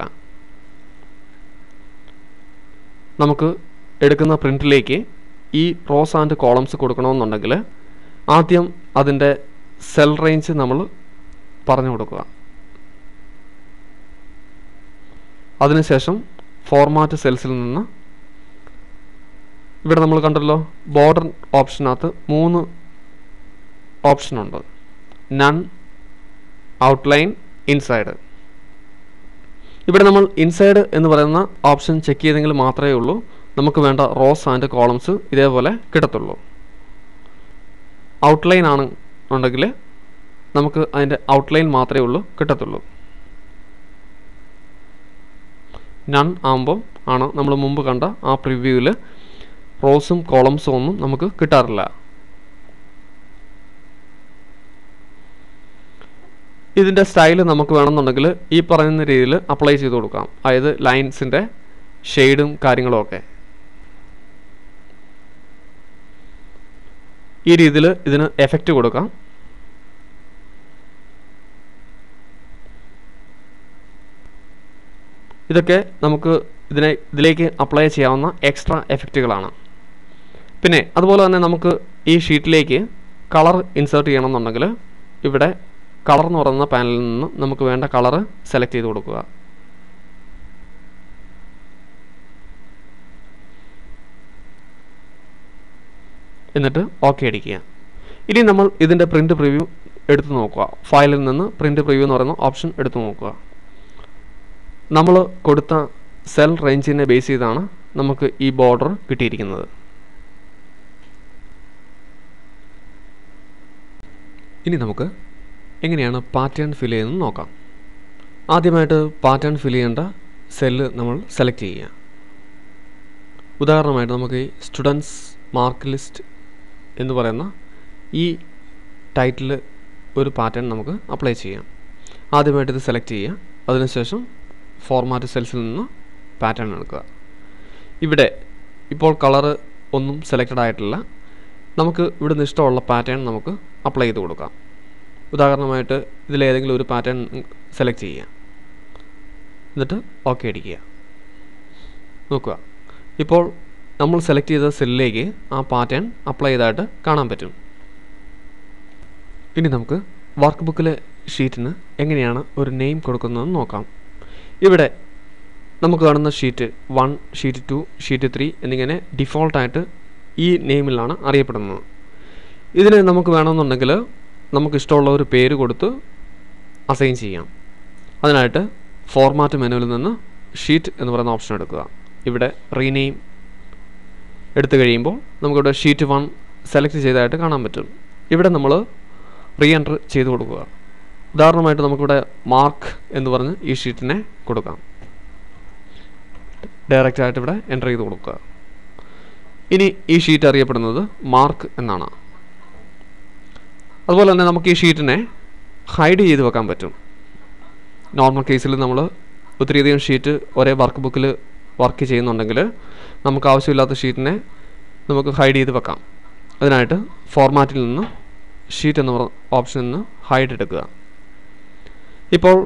നമുക്ക് എടുക്കുന്ന പ്രിൻറ്റിലേക്ക് ഈ റോസ് ആൻഡ് കോളംസ് കൊടുക്കണമെന്നുണ്ടെങ്കിൽ ആദ്യം അതിൻ്റെ സെൽ റേഞ്ച് നമ്മൾ പറഞ്ഞു കൊടുക്കുക അതിനുശേഷം ഫോർമാറ്റ് സെൽസിൽ നിന്ന് ഇവിടെ നമ്മൾ കണ്ടല്ലോ ബോർഡർ ഓപ്ഷനകത്ത് മൂന്ന് ഓപ്ഷനുണ്ട് നൺ ഔട്ട്ലൈൻ ഇൻസൈഡ് ഇവിടെ നമ്മൾ ഇൻസൈഡ് എന്ന് പറയുന്ന ഓപ്ഷൻ ചെക്ക് ചെയ്തെങ്കിൽ മാത്രമേ ഉള്ളൂ നമുക്ക് വേണ്ട റോസ് ആൻഡ് കോളംസ് ഇതേപോലെ കിട്ടത്തുള്ളൂ ഔട്ട്ലൈൻ ആണ് ഉണ്ടെങ്കിൽ നമുക്ക് അതിൻ്റെ ഔട്ട്ലൈൻ മാത്രമേ ഉള്ളൂ കിട്ടത്തുള്ളൂ നൺ ആകുമ്പോൾ ആണ് നമ്മൾ മുമ്പ് കണ്ട ആ പ്രിവ്യൂവിൽ റോസും കോളംസും ഒന്നും നമുക്ക് കിട്ടാറില്ല ഇതിൻ്റെ സ്റ്റൈൽ നമുക്ക് വേണമെന്നുണ്ടെങ്കിൽ ഈ പറയുന്ന രീതിയിൽ അപ്ലൈ ചെയ്ത് കൊടുക്കാം അതായത് ലൈൻസിൻ്റെ ഷെയ്ഡും കാര്യങ്ങളും ഒക്കെ ഈ രീതിയിൽ ഇതിന് എഫക്റ്റ് കൊടുക്കാം ഇതൊക്കെ നമുക്ക് ഇതിനെ ഇതിലേക്ക് അപ്ലൈ ചെയ്യാവുന്ന എക്സ്ട്രാ എഫക്റ്റുകളാണ് പിന്നെ അതുപോലെ തന്നെ നമുക്ക് ഈ ഷീറ്റിലേക്ക് കളർ ഇൻസേർട്ട് ചെയ്യണമെന്നുണ്ടെങ്കിൽ ഇവിടെ കളർ എന്ന് പറയുന്ന പാനലിൽ നിന്ന് നമുക്ക് വേണ്ട കളർ സെലക്ട് ചെയ്ത് കൊടുക്കുക എന്നിട്ട് ഓക്കെ അടിക്കുക ഇനി നമ്മൾ ഇതിൻ്റെ പ്രിൻ്റ് പ്രിവ്യൂ എടുത്തു നോക്കുക ഫയലിൽ നിന്ന് പ്രിൻ്റ് പ്രിവ്യൂ എന്ന് പറയുന്ന ഓപ്ഷൻ എടുത്തു നോക്കുക നമ്മൾ കൊടുത്ത സെൽ റേഞ്ചിനെ ബേസ് ചെയ്താണ് നമുക്ക് ഈ ബോർഡർ കിട്ടിയിരിക്കുന്നത് ഇനി നമുക്ക് എങ്ങനെയാണ് പാറ്റേൺ ഫിൽ ചെയ്യുന്നത് നോക്കാം ആദ്യമായിട്ട് പാറ്റേൺ ഫിൽ ചെയ്യേണ്ട സെല്ല് നമ്മൾ സെലക്ട് ചെയ്യുക ഉദാഹരണമായിട്ട് നമുക്ക് ഈ സ്റ്റുഡൻസ് മാർക്ക് ലിസ്റ്റ് എന്ന് പറയുന്ന ഈ ടൈറ്റിൽ ഒരു പാറ്റേൺ നമുക്ക് അപ്ലൈ ചെയ്യാം ആദ്യമായിട്ട് ഇത് സെലക്ട് ചെയ്യുക അതിനുശേഷം ഫോർമാറ്റ് സെൽസിൽ നിന്ന് പാറ്റേൺ എടുക്കുക ഇവിടെ ഇപ്പോൾ കളറ് ഒന്നും സെലക്റ്റഡ് ആയിട്ടില്ല നമുക്ക് ഇവിടുന്ന് ഇഷ്ടമുള്ള പാറ്റേൺ നമുക്ക് അപ്ലൈ ചെയ്ത് കൊടുക്കാം ഉദാഹരണമായിട്ട് ഇതിലേതെങ്കിലും ഒരു പാറ്റേൺ സെലക്ട് ചെയ്യുക എന്നിട്ട് ഓക്കെ അടിക്കുക നോക്കുക ഇപ്പോൾ നമ്മൾ സെലക്ട് ചെയ്ത സെല്ലിലേക്ക് ആ പാറ്റേൺ അപ്ലൈ ചെയ്തായിട്ട് കാണാൻ പറ്റും ഇനി നമുക്ക് വർക്ക് ബുക്കിലെ ഷീറ്റിന് എങ്ങനെയാണ് ഒരു നെയിം കൊടുക്കുന്നതെന്ന് നോക്കാം ഇവിടെ നമുക്ക് കാണുന്ന sheet one sheet two sheet three എന്നിങ്ങനെ ഡിഫോൾട്ടായിട്ട് ഈ നെയിമിലാണ് അറിയപ്പെടുന്നത് ഇതിന് നമുക്ക് വേണമെന്നുണ്ടെങ്കിൽ നമുക്ക് ഇഷ്ടമുള്ള ഒരു പേര് കൊടുത്ത് അസൈൻ ചെയ്യാം അതിനായിട്ട് ഫോർമാറ്റ് മെനുവിൽ നിന്ന് ഷീറ്റ് എന്ന് പറയുന്ന ഓപ്ഷൻ എടുക്കുക ഇവിടെ റീനെയിം എടുത്തു കഴിയുമ്പോൾ നമുക്കിവിടെ ഷീറ്റ് വൺ സെലക്ട് ചെയ്തതായിട്ട് കാണാൻ പറ്റും ഇവിടെ നമ്മൾ റീ എൻറ്റർ ചെയ്ത് കൊടുക്കുക ഉദാഹരണമായിട്ട് നമുക്കിവിടെ മാർക്ക് എന്ന് പറഞ്ഞ് ഈ ഷീറ്റിനെ കൊടുക്കാം ഡയറക്റ്റ് ആയിട്ട് ഇവിടെ എൻ്റർ ചെയ്ത് കൊടുക്കുക ഇനി ഈ ഷീറ്റ് അറിയപ്പെടുന്നത് മാർക്ക് എന്നാണ് അതുപോലെ തന്നെ നമുക്ക് ഈ ഷീറ്റിനെ ഹൈഡ് ചെയ്ത് വെക്കാൻ പറ്റും നോർമൽ കേസിൽ നമ്മൾ ഒത്തിരിയധികം ഷീറ്റ് ഒരേ വർക്ക് ബുക്കിൽ വർക്ക് ചെയ്യുന്നുണ്ടെങ്കിൽ നമുക്ക് ആവശ്യമില്ലാത്ത ഷീറ്റിനെ നമുക്ക് ഹൈഡ് ചെയ്ത് വെക്കാം അതിനായിട്ട് ഫോർമാറ്റിൽ നിന്ന് ഷീറ്റ് എന്ന ഓപ്ഷനിൽ നിന്ന് ഹൈഡ് എടുക്കുക ഇപ്പോൾ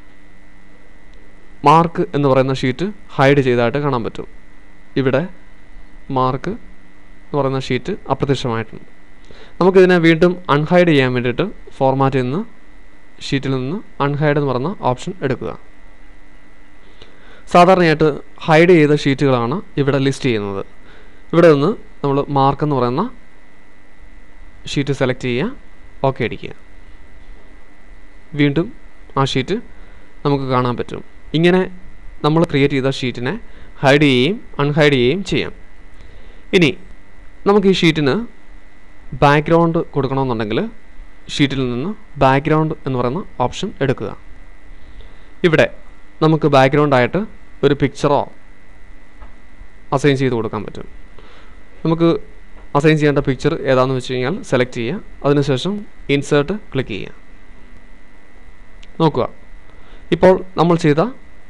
മാർക്ക് എന്ന് പറയുന്ന ഷീറ്റ് ഹൈഡ് ചെയ്തതായിട്ട് കാണാൻ പറ്റും ഇവിടെ മാർക്ക് എന്ന് പറയുന്ന ഷീറ്റ് അപ്രത്യക്ഷമായിട്ടുണ്ട് നമുക്കിതിനെ വീണ്ടും അൺഹൈഡ് ചെയ്യാൻ വേണ്ടിയിട്ട് ഫോർമാറ്റിൽ നിന്ന് ഷീറ്റിൽ നിന്ന് അൺഹൈഡ് എന്ന് പറയുന്ന ഓപ്ഷൻ എടുക്കുക സാധാരണയായിട്ട് ഹൈഡ് ചെയ്ത ഷീറ്റുകളാണ് ഇവിടെ ലിസ്റ്റ് ചെയ്യുന്നത് ഇവിടെ നിന്ന് നമ്മൾ മാർക്ക് എന്ന് പറയുന്ന ഷീറ്റ് സെലക്ട് ചെയ്യുക ഓക്കെ അടിക്കുക വീണ്ടും ആ ഷീറ്റ് നമുക്ക് കാണാൻ പറ്റും ഇങ്ങനെ നമ്മൾ ക്രിയേറ്റ് ചെയ്ത ഷീറ്റിനെ ഹൈഡ് ചെയ്യുകയും അൺഹൈഡ് ചെയ്യുകയും ചെയ്യാം ഇനി നമുക്ക് ഈ ഷീറ്റിന് ബാക്ക്ഗ്രൗണ്ട് കൊടുക്കണമെന്നുണ്ടെങ്കിൽ ഷീറ്റിൽ നിന്ന് ബാക്ക്ഗ്രൗണ്ട് എന്ന് പറയുന്ന ഓപ്ഷൻ എടുക്കുക ഇവിടെ നമുക്ക് ബാക്ക്ഗ്രൗണ്ട് ആയിട്ട് ഒരു പിക്ചറോ അസൈൻ ചെയ്ത് കൊടുക്കാൻ പറ്റും നമുക്ക് അസൈൻ ചെയ്യേണ്ട പിക്ചർ ഏതാണെന്ന് വെച്ച് കഴിഞ്ഞാൽ സെലക്ട് ചെയ്യുക അതിനുശേഷം ഇൻസേർട്ട് ക്ലിക്ക് ചെയ്യുക നോക്കുക ഇപ്പോൾ നമ്മൾ ചെയ്ത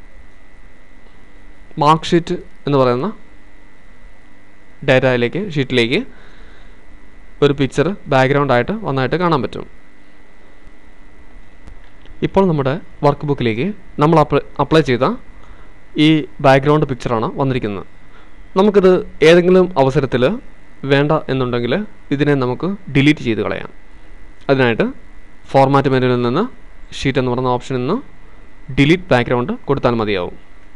മാർക്ക് ഷീറ്റ് എന്ന് പറയുന്ന ഡാറ്റയിലേക്ക് ഷീറ്റിലേക്ക് ഒരു പിക്ചർ ബാക്ക്ഗ്രൗണ്ട് ആയിട്ട് വന്നായിട്ട് കാണാൻ പറ്റും ഇപ്പോൾ നമ്മുടെ വർക്ക് ബുക്കിലേക്ക് നമ്മൾ അപ്ലൈ ചെയ്ത ഈ ബാക്ക്ഗ്രൗണ്ട് പിക്ചറാണ് വന്നിരിക്കുന്നത് നമുക്കിത് ഏതെങ്കിലും അവസരത്തിൽ വേണ്ട എന്നുണ്ടെങ്കിൽ ഇതിനെ നമുക്ക് ഡിലീറ്റ് ചെയ്ത് കളയാം അതിനായിട്ട് ഫോർമാറ്റ് മെനുവിൽ നിന്ന് ഷീറ്റ് എന്ന് പറയുന്ന ഓപ്ഷനിൽ നിന്ന് ഡിലീറ്റ് ബാക്ക്ഗ്രൗണ്ട് കൊടുത്താൽ മതിയാവും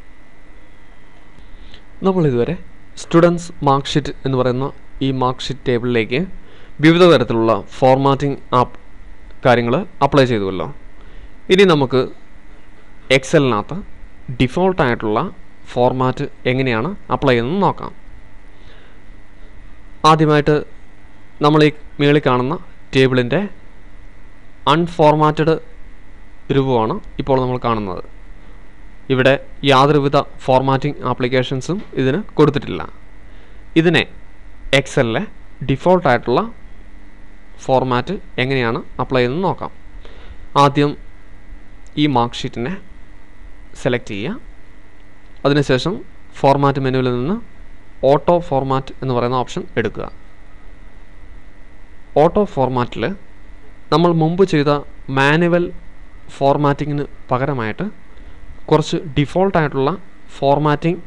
നമ്മൾ ഇതുവരെ സ്റ്റുഡൻസ് മാർക്ക് ഷീറ്റ് എന്ന് പറയുന്ന ഈ മാർക്ക് ഷീറ്റ് ടേബിളിലേക്ക് വിവിധ തരത്തിലുള്ള ഫോർമാറ്റിംഗ് ആപ്പ് കാര്യങ്ങൾ അപ്ലൈ ചെയ്തുവല്ലോ ഇനി നമുക്ക് എക്സലിനകത്ത് ഡിഫോൾട്ടായിട്ടുള്ള ഫോർമാറ്റ് എങ്ങനെയാണ് അപ്ലൈ ചെയ്യുന്നത് നോക്കാം ആദ്യമായിട്ട് നമ്മൾ ഈ മേളിൽ കാണുന്ന ടേബിളിൻ്റെ അൺഫോർമാറ്റഡ് രൂപമാണ് ഇപ്പോൾ നമ്മൾ കാണുന്നത് ഇവിടെ യാതൊരുവിധ ഫോർമാറ്റിംഗ് ആപ്ലിക്കേഷൻസും ഇതിന് കൊടുത്തിട്ടില്ല ഇതിനെ എക്സലിലെ ഡിഫോൾട്ടായിട്ടുള്ള ഫോർമാറ്റ് എങ്ങനെയാണ് അപ്ലൈ ചെയ്യുന്നത് നോക്കാം ആദ്യം ഈ മാർക്ക് ഷീറ്റിനെ സെലക്ട് ചെയ്യുക അതിനുശേഷം ഫോർമാറ്റ് മെനുവിൽ നിന്ന് ഓട്ടോ ഫോർമാറ്റ് എന്ന് പറയുന്ന ഓപ്ഷൻ എടുക്കുക ഓട്ടോ ഫോർമാറ്റിൽ നമ്മൾ മുമ്പ് ചെയ്ത മാനുവൽ ഫോർമാറ്റിങ്ങിന് പകരമായിട്ട് കുറച്ച് ഡിഫോൾട്ടായിട്ടുള്ള ഫോർമാറ്റിംഗ്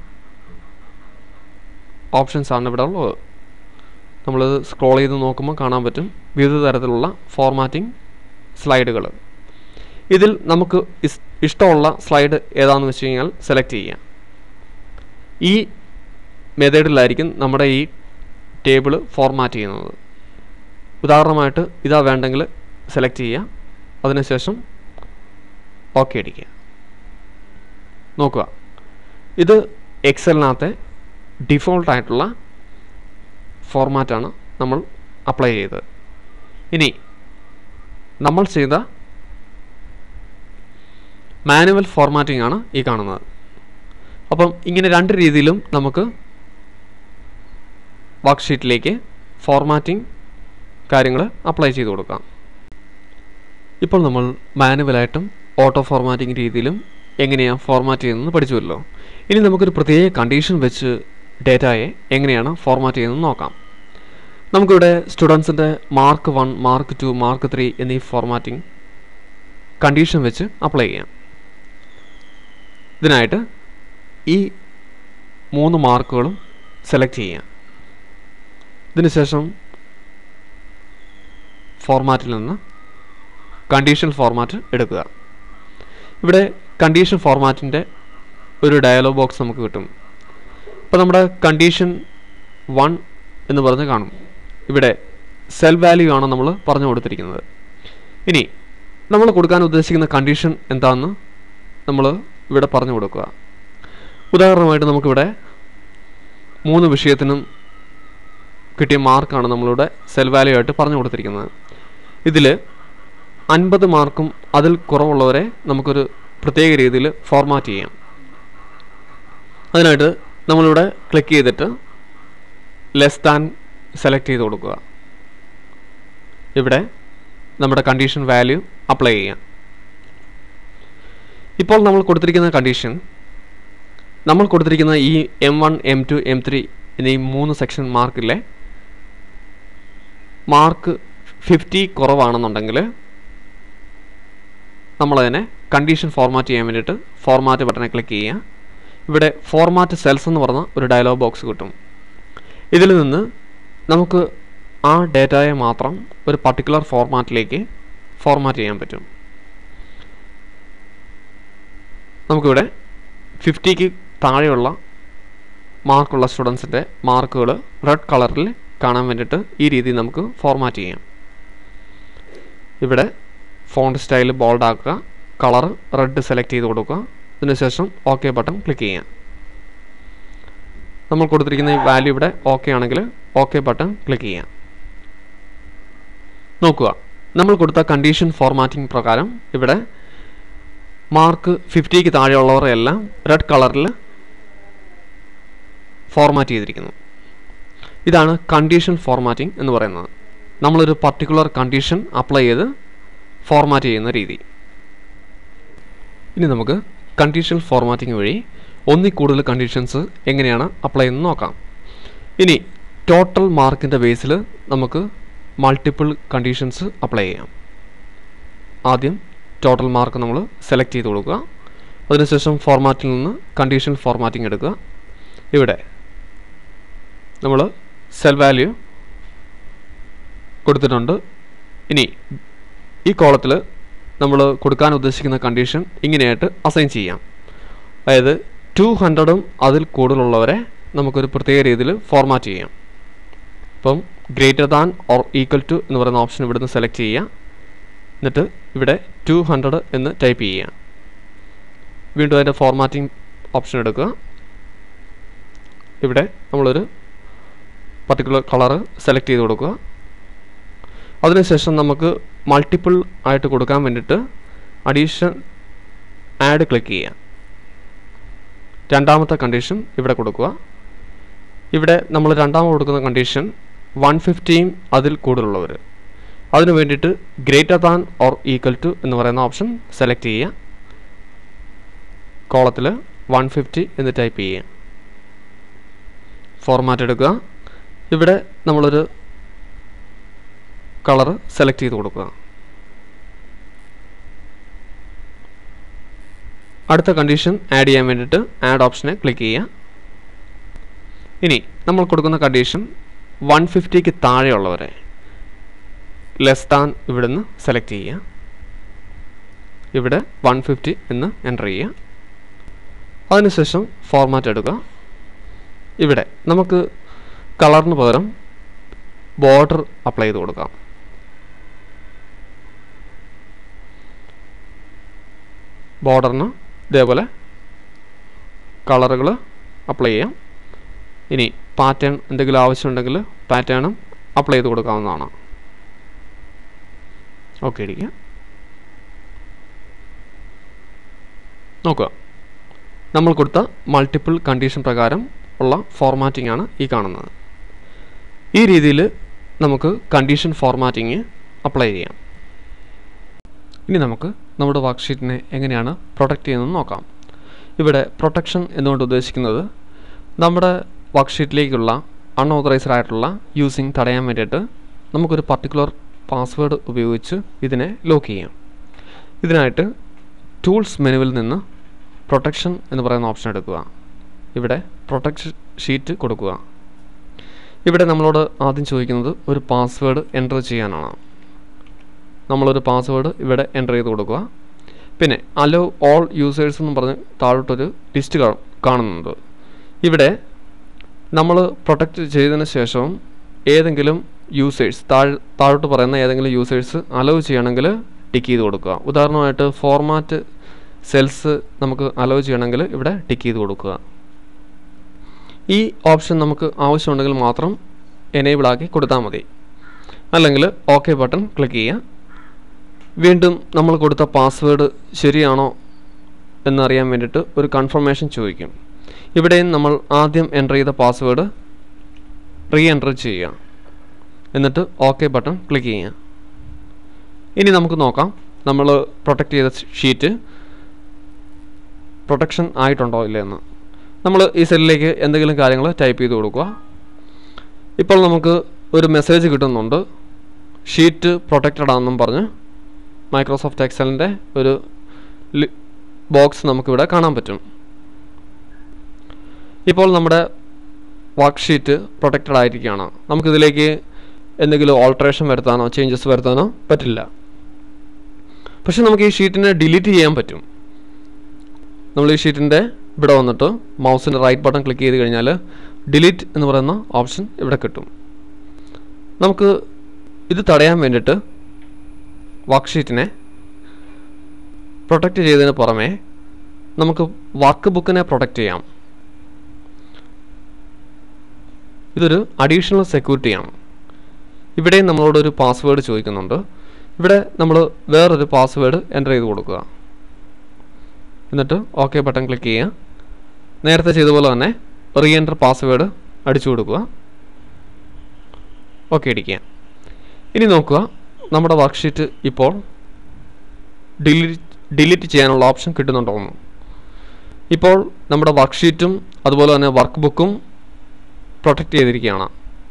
ഓപ്ഷൻസ് ആണ് ഇവിടെ ഉള്ളത് നമ്മളിത് സ്ക്രോൾ ചെയ്ത് നോക്കുമ്പോൾ കാണാൻ പറ്റും വിവിധ തരത്തിലുള്ള ഫോർമാറ്റിംഗ് സ്ലൈഡുകൾ ഇതിൽ നമുക്ക് ഇസ് ഇഷ്ടമുള്ള സ്ലൈഡ് ഏതാണെന്ന് വെച്ച് കഴിഞ്ഞാൽ സെലക്ട് ചെയ്യാം ഈ മെത്തേഡിലായിരിക്കും നമ്മുടെ ഈ ടേബിൾ ഫോർമാറ്റ് ചെയ്യുന്നത് ഉദാഹരണമായിട്ട് ഇതാ വേണ്ടെങ്കിൽ സെലക്ട് ചെയ്യുക അതിനുശേഷം ഓക്കെ അടിക്കുക നോക്കുക ഇത് എക്സലിനകത്തെ ഡിഫോൾട്ടായിട്ടുള്ള ഫോർമാറ്റാണ് നമ്മൾ അപ്ലൈ ചെയ്തത് ഇനി നമ്മൾ ചെയ്ത മാനുവൽ ഫോർമാറ്റിംഗ് ആണ് ഈ കാണുന്നത് അപ്പം ഇങ്ങനെ രണ്ട് രീതിയിലും നമുക്ക് വർക്ക്ഷീറ്റിലേക്ക് ഫോർമാറ്റിംഗ് കാര്യങ്ങൾ അപ്ലൈ ചെയ്ത് കൊടുക്കാം ഇപ്പോൾ നമ്മൾ മാനുവലായിട്ടും ഓട്ടോ ഫോർമാറ്റിംഗ് രീതിയിലും എങ്ങനെയാണ് ഫോർമാറ്റ് ചെയ്യുന്നതെന്ന് പഠിച്ചുവല്ലോ ഇനി നമുക്കൊരു പ്രത്യേക കണ്ടീഷൻ വെച്ച് ഡേറ്റയെ എങ്ങനെയാണ് ഫോർമാറ്റ് ചെയ്യുന്നത് നോക്കാം നമുക്കിവിടെ സ്റ്റുഡൻസിൻ്റെ mark one mark two mark three എന്നീ ഫോർമാറ്റിംഗ് കണ്ടീഷൻ വെച്ച് അപ്ലൈ ചെയ്യാം ഇതിനായിട്ട് ഈ മൂന്ന് മാർക്കുകളും സെലക്ട് ചെയ്യാം ഇതിനുശേഷം ഫോർമാറ്റിൽ നിന്ന് കണ്ടീഷൻ ഫോർമാറ്റ് എടുക്കുക ഇവിടെ കണ്ടീഷൻ ഫോർമാറ്റിൻ്റെ ഒരു ഡയലോഗ് ബോക്സ് നമുക്ക് കിട്ടും അപ്പോൾ നമ്മുടെ കണ്ടീഷൻ വൺ എന്ന് പറഞ്ഞ് കാണും ഇവിടെ സെൽ വാല്യൂ ആണ് നമ്മൾ പറഞ്ഞു കൊടുത്തിരിക്കുന്നത് ഇനി നമ്മൾ കൊടുക്കാൻ ഉദ്ദേശിക്കുന്ന കണ്ടീഷൻ എന്താണെന്ന് നമ്മൾ ഇവിടെ പറഞ്ഞു കൊടുക്കുക ഉദാഹരണമായിട്ട് നമുക്കിവിടെ മൂന്ന് വിഷയത്തിനും കിട്ടിയ മാർക്കാണ് നമ്മളിവിടെ സെൽ വാല്യൂ ആയിട്ട് പറഞ്ഞു കൊടുത്തിരിക്കുന്നത് ഇതിൽ അൻപത് മാർക്കും അതിൽ കുറവുള്ളവരെ നമുക്കൊരു പ്രത്യേക രീതിയിൽ ഫോർമാറ്റ് ചെയ്യാം അതിനായിട്ട് നമ്മളിവിടെ ക്ലിക്ക് ചെയ്തിട്ട് ലെസ് ദാൻ സെലക്ട് ചെയ്ത് കൊടുക്കുക ഇവിടെ നമ്മുടെ കണ്ടീഷൻ വാല്യൂ അപ്ലൈ ചെയ്യാം ഇപ്പോൾ നമ്മൾ കൊടുത്തിരിക്കുന്ന കണ്ടീഷൻ നമ്മൾ കൊടുത്തിരിക്കുന്ന ഈ M one M two M three എന്നീ മൂന്ന് സെക്ഷൻ മാർക്കിലെ മാർക്ക് ഫിഫ്റ്റി കുറവാണെന്നുണ്ടെങ്കിൽ നമ്മളതിനെ കണ്ടീഷൻ ഫോർമാറ്റ് ചെയ്യാൻ വേണ്ടിയിട്ട് ഫോർമാറ്റ് ബട്ടനെ ക്ലിക്ക് ചെയ്യുക ഇവിടെ ഫോർമാറ്റ് സെൽസ് എന്ന് പറഞ്ഞ ഒരു ഡയലോഗ് ബോക്സ് കിട്ടും ഇതിൽ നിന്ന് നമുക്ക് ആ ഡേറ്റയെ മാത്രം ഒരു പർട്ടിക്കുലർ ഫോർമാറ്റിലേക്ക് ഫോർമാറ്റ് ചെയ്യാൻ പറ്റും നമുക്കിവിടെ ഫിഫ്റ്റിക്ക് താഴെയുള്ള മാർക്കുള്ള സ്റ്റുഡൻസിൻ്റെ മാർക്കുകൾ റെഡ് കളറിൽ കാണാൻ വേണ്ടിയിട്ട് ഈ രീതിയിൽ നമുക്ക് ഫോർമാറ്റ് ചെയ്യാം ഇവിടെ ഫോണ്ട് സ്റ്റൈൽ ബോൾഡ് ആക്കുക കളർ റെഡ് സെലക്ട് ചെയ്ത് കൊടുക്കുക അതിനുശേഷം ഓക്കെ ബട്ടൺ ക്ലിക്ക് ചെയ്യാം നമ്മൾ കൊടുത്തിരിക്കുന്ന ഈ വാല്യൂ ഇവിടെ ഓക്കെ ആണെങ്കിൽ ഓക്കെ ബട്ടൺ ക്ലിക്ക് ചെയ്യാം നോക്കുക നമ്മൾ കൊടുത്ത കണ്ടീഷൻ ഫോർമാറ്റിംഗ് പ്രകാരം ഇവിടെ മാർക്ക് ഫിഫ്റ്റിക്ക് താഴെയുള്ളവരെല്ലാം റെഡ് കളറിൽ ഫോർമാറ്റ് ചെയ്തിരിക്കുന്നു ഇതാണ് കണ്ടീഷൻ ഫോർമാറ്റിംഗ് എന്ന് പറയുന്നത് നമ്മളൊരു പർട്ടിക്കുലർ കണ്ടീഷൻ അപ്ലൈ ചെയ്ത് ഫോർമാറ്റ് ചെയ്യുന്ന രീതി ഇനി നമുക്ക് കണ്ടീഷൻ ഫോർമാറ്റിംഗ് വഴി ഒന്നിൽ കൂടുതൽ കണ്ടീഷൻസ് എങ്ങനെയാണ് അപ്ലൈ ചെയ്യുന്നത് നോക്കാം ഇനി ടോട്ടൽ മാർക്കിൻ്റെ ബേസിൽ നമുക്ക് മൾട്ടിപ്പിൾ കണ്ടീഷൻസ് അപ്ലൈ ചെയ്യാം ആദ്യം ടോട്ടൽ മാർക്ക് നമ്മൾ സെലക്ട് ചെയ്ത് കൊടുക്കുക അതിനുശേഷം ഫോർമാറ്റിൽ നിന്ന് കണ്ടീഷൻ ഫോർമാറ്റിംഗ് എടുക്കുക ഇവിടെ നമ്മൾ സെൽ വാല്യൂ കൊടുത്തിട്ടുണ്ട് ഇനി ഈ കോളത്തിൽ നമ്മൾ കൊടുക്കാൻ ഉദ്ദേശിക്കുന്ന കണ്ടീഷൻ ഇങ്ങനെയായിട്ട് അസൈൻ ചെയ്യാം അതായത് ടു ഹൺഡ്രഡും അതിൽ കൂടുതലുള്ളവരെ നമുക്കൊരു പ്രത്യേക രീതിയിൽ ഫോർമാറ്റ് ചെയ്യാം അപ്പം greater than or equal to എന്ന് പറയുന്ന ഓപ്ഷൻ ഇവിടുന്ന് സെലക്ട് ചെയ്യുക എന്നിട്ട് ഇവിടെ ടു ഹൺഡ്രഡ് എന്ന് ടൈപ്പ് ചെയ്യുക വീണ്ടും അതിൻ്റെ ഫോർമാറ്റിംഗ് ഓപ്ഷൻ എടുക്കുക ഇവിടെ നമ്മളൊരു പർട്ടിക്കുലർ കളർ സെലക്ട് ചെയ്ത് കൊടുക്കുക അതിനുശേഷം നമുക്ക് മൾട്ടിപ്പിൾ ആയിട്ട് കൊടുക്കാൻ വേണ്ടിയിട്ട് അഡീഷൻ ആഡ് ക്ലിക്ക് ചെയ്യുക രണ്ടാമത്തെ കണ്ടീഷൻ ഇവിടെ കൊടുക്കുക ഇവിടെ നമ്മൾ രണ്ടാമത് കൊടുക്കുന്ന കണ്ടീഷൻ വൺ ഫിഫ്റ്റിയും അതിൽ കൂടുതലുള്ളവർ അതിനു വേണ്ടിയിട്ട് greater than or equal to എന്ന് പറയുന്ന ഓപ്ഷൻ സെലക്ട് ചെയ്യുക കോളത്തിൽ വൺ ഫിഫ്റ്റി എന്ന് ടൈപ്പ് ചെയ്യുക ഫോർമാറ്റ് എടുക്കുക ഇവിടെ നമ്മളൊരു കളർ സെലക്ട് ചെയ്ത് കൊടുക്കുക അടുത്ത കണ്ടീഷൻ ആഡ് ചെയ്യാൻ വേണ്ടിയിട്ട് ആഡ് ഓപ്ഷനെ ക്ലിക്ക് ചെയ്യുക ഇനി നമ്മൾ കൊടുക്കുന്ന കണ്ടീഷൻ വൺ ഫിഫ്റ്റിക്ക് താഴെയുള്ളവരെ ലെസ് ദാൻ ഇവിടുന്ന് സെലക്ട് ചെയ്യുക ഇവിടെ വൺ ഫിഫ്റ്റി എന്ന് എൻ്റർ ചെയ്യുക അതിനുശേഷം ഫോർമാറ്റ് എടുക്കുക ഇവിടെ നമുക്ക് കളറിന് പകരം ബോർഡർ അപ്ലൈ ചെയ്ത് കൊടുക്കാം ബോർഡറിന് ഇതേപോലെ കളറുകൾ അപ്ലൈ ചെയ്യാം ഇനി പാറ്റേൺ എന്തെങ്കിലും ആവശ്യമുണ്ടെങ്കിൽ പാറ്റേണും അപ്ലൈ ചെയ്ത് കൊടുക്കാവുന്നതാണ് ഓക്കെ ഇരിക്കുക നോക്കുക നമ്മൾ കൊടുത്ത മൾട്ടിപ്പിൾ കണ്ടീഷൻ പ്രകാരം ഉള്ള ഫോർമാറ്റിംഗ് ആണ് ഈ കാണുന്നത് ഈ രീതിയിൽ നമുക്ക് കണ്ടീഷൻ ഫോർമാറ്റിംഗ് അപ്ലൈ ചെയ്യാം ഇനി നമുക്ക് നമ്മുടെ വർക്ക്ഷീറ്റിനെ എങ്ങനെയാണ് പ്രൊട്ടക്റ്റ് ചെയ്യുന്നത് നോക്കാം ഇവിടെ പ്രൊട്ടക്ഷൻ എന്നുകൊണ്ട് ഉദ്ദേശിക്കുന്നത് നമ്മുടെ വർക്ക്ഷീറ്റിലേക്കുള്ള അൺഓതറൈസ്ഡ് ആയിട്ടുള്ള യൂസിങ് തടയാൻ വേണ്ടിയിട്ട് നമുക്കൊരു പർട്ടിക്കുലർ പാസ്വേഡ് ഉപയോഗിച്ച് ഇതിനെ ലോക്ക് ചെയ്യാം ഇതിനായിട്ട് ടൂൾസ് മെനുവിൽ നിന്ന് പ്രൊട്ടക്ഷൻ എന്ന് പറയുന്ന ഓപ്ഷൻ എടുക്കുക ഇവിടെ പ്രൊട്ടക്ഷൻ ഷീറ്റ് കൊടുക്കുക ഇവിടെ നമ്മളോട് ആദ്യം ചോദിക്കുന്നത് ഒരു പാസ്വേഡ് എൻ്റർ ചെയ്യാനാണ് നമ്മളൊരു പാസ്വേഡ് ഇവിടെ എൻ്റർ ചെയ്ത് കൊടുക്കുക പിന്നെ അലോ ഓൾ യൂസേഴ്സ് എന്ന് പറഞ്ഞ് താഴോട്ടൊരു ലിസ്റ്റ് കാണുന്നുണ്ട് ഇവിടെ നമ്മൾ പ്രൊട്ടക്റ്റ് ചെയ്തതിന് ശേഷം ഏതെങ്കിലും യൂസേഴ്സ് താഴ് താഴോട്ട് പറയുന്ന ഏതെങ്കിലും യൂസേഴ്സ് അലോ ചെയ്യണമെങ്കിൽ ടിക്ക് ചെയ്ത് കൊടുക്കുക ഉദാഹരണമായിട്ട് ഫോർമാറ്റ് സെൽസ് നമുക്ക് അലോ ചെയ്യണമെങ്കിൽ ഇവിടെ ടിക്ക് ചെയ്ത് കൊടുക്കുക ഈ ഓപ്ഷൻ നമുക്ക് ആവശ്യമുണ്ടെങ്കിൽ മാത്രം എനേബിൾ ആക്കി കൊടുത്താൽ മതി അല്ലെങ്കിൽ ഓക്കെ ബട്ടൺ ക്ലിക്ക് ചെയ്യുക വീണ്ടും നമ്മൾ കൊടുത്ത പാസ്വേഡ് ശരിയാണോ എന്നറിയാൻ വേണ്ടിയിട്ട് ഒരു കൺഫർമേഷൻ ചോദിക്കും ഇവിടെയും നമ്മൾ ആദ്യം എൻ്റർ ചെയ്ത പാസ്വേഡ് റീ എൻ്റർ ചെയ്യുക എന്നിട്ട് ഓക്കെ ബട്ടൺ ക്ലിക്ക് ചെയ്യുക ഇനി നമുക്ക് നോക്കാം നമ്മൾ പ്രൊട്ടക്റ്റ് ചെയ്ത ഷീറ്റ് പ്രൊട്ടക്ഷൻ ആയിട്ടുണ്ടോ ഇല്ലയെന്ന് നമ്മൾ ഈ സെല്ലിലേക്ക് എന്തെങ്കിലും കാര്യങ്ങൾ ടൈപ്പ് ചെയ്ത് കൊടുക്കുക ഇപ്പോൾ നമുക്ക് ഒരു മെസ്സേജ് കിട്ടുന്നുണ്ട് ഷീറ്റ് പ്രൊട്ടക്റ്റഡ് ആണെന്നും പറഞ്ഞ് മൈക്രോസോഫ്റ്റ് എക്സലിൻ്റെ ഒരു ബോക്സ് നമുക്കിവിടെ കാണാൻ പറ്റും ഇപ്പോൾ നമ്മുടെ വർക്ക് ഷീറ്റ് പ്രൊട്ടക്റ്റഡ് ആയിരിക്കുകയാണ് നമുക്കിതിലേക്ക് എന്തെങ്കിലും ഓൾട്രേഷൻ വരുത്താനോ ചേഞ്ചസ് വരുത്താനോ പറ്റില്ല പക്ഷെ നമുക്ക് ഈ ഷീറ്റിനെ ഡിലീറ്റ് ചെയ്യാൻ പറ്റും നമ്മൾ ഈ ഷീറ്റിൻ്റെ ഇവിടെ വന്നിട്ട് മൗസിൻ്റെ റൈറ്റ് ബട്ടൺ ക്ലിക്ക് ചെയ്ത് കഴിഞ്ഞാൽ ഡിലീറ്റ് എന്ന് പറയുന്ന ഓപ്ഷൻ ഇവിടെ കിട്ടും നമുക്ക് ഇത് തടയാൻ വേണ്ടിയിട്ട് വർക്ക് ഷീറ്റിനെ പ്രൊട്ടക്റ്റ് ചെയ്തതിന് പുറമെ നമുക്ക് വർക്ക് ബുക്കിനെ പ്രൊട്ടക്റ്റ് ചെയ്യാം ഇതൊരു അഡീഷണൽ സെക്യൂരിറ്റിയാണ് ഇവിടെയും നമ്മളോട് ഒരു പാസ്വേഡ് ചോദിക്കുന്നുണ്ട് ഇവിടെ നമ്മൾ വേറൊരു പാസ്വേഡ് എൻ്റർ ചെയ്ത് കൊടുക്കുക എന്നിട്ട് ഓക്കെ ബട്ടൺ ക്ലിക്ക് ചെയ്യുക നേരത്തെ ചെയ്ത പോലെ തന്നെ റീ എൻ്റർ പാസ്വേഡ് അടിച്ചു കൊടുക്കുക ഓക്കെ അടിക്കുക ഇനി നോക്കുക നമ്മുടെ വർക്ക്ഷീറ്റ് ഇപ്പോൾ ഡിലീറ്റ് ഡിലീറ്റ് ചെയ്യാനുള്ള ഓപ്ഷൻ കിട്ടുന്നുണ്ടോന്ന് ഇപ്പോൾ നമ്മുടെ വർക്ക്ഷീറ്റും അതുപോലെ തന്നെ വർക്ക് ബുക്കും പ്രൊട്ടക്റ്റ് ചെയ്തിരിക്കുകയാണ്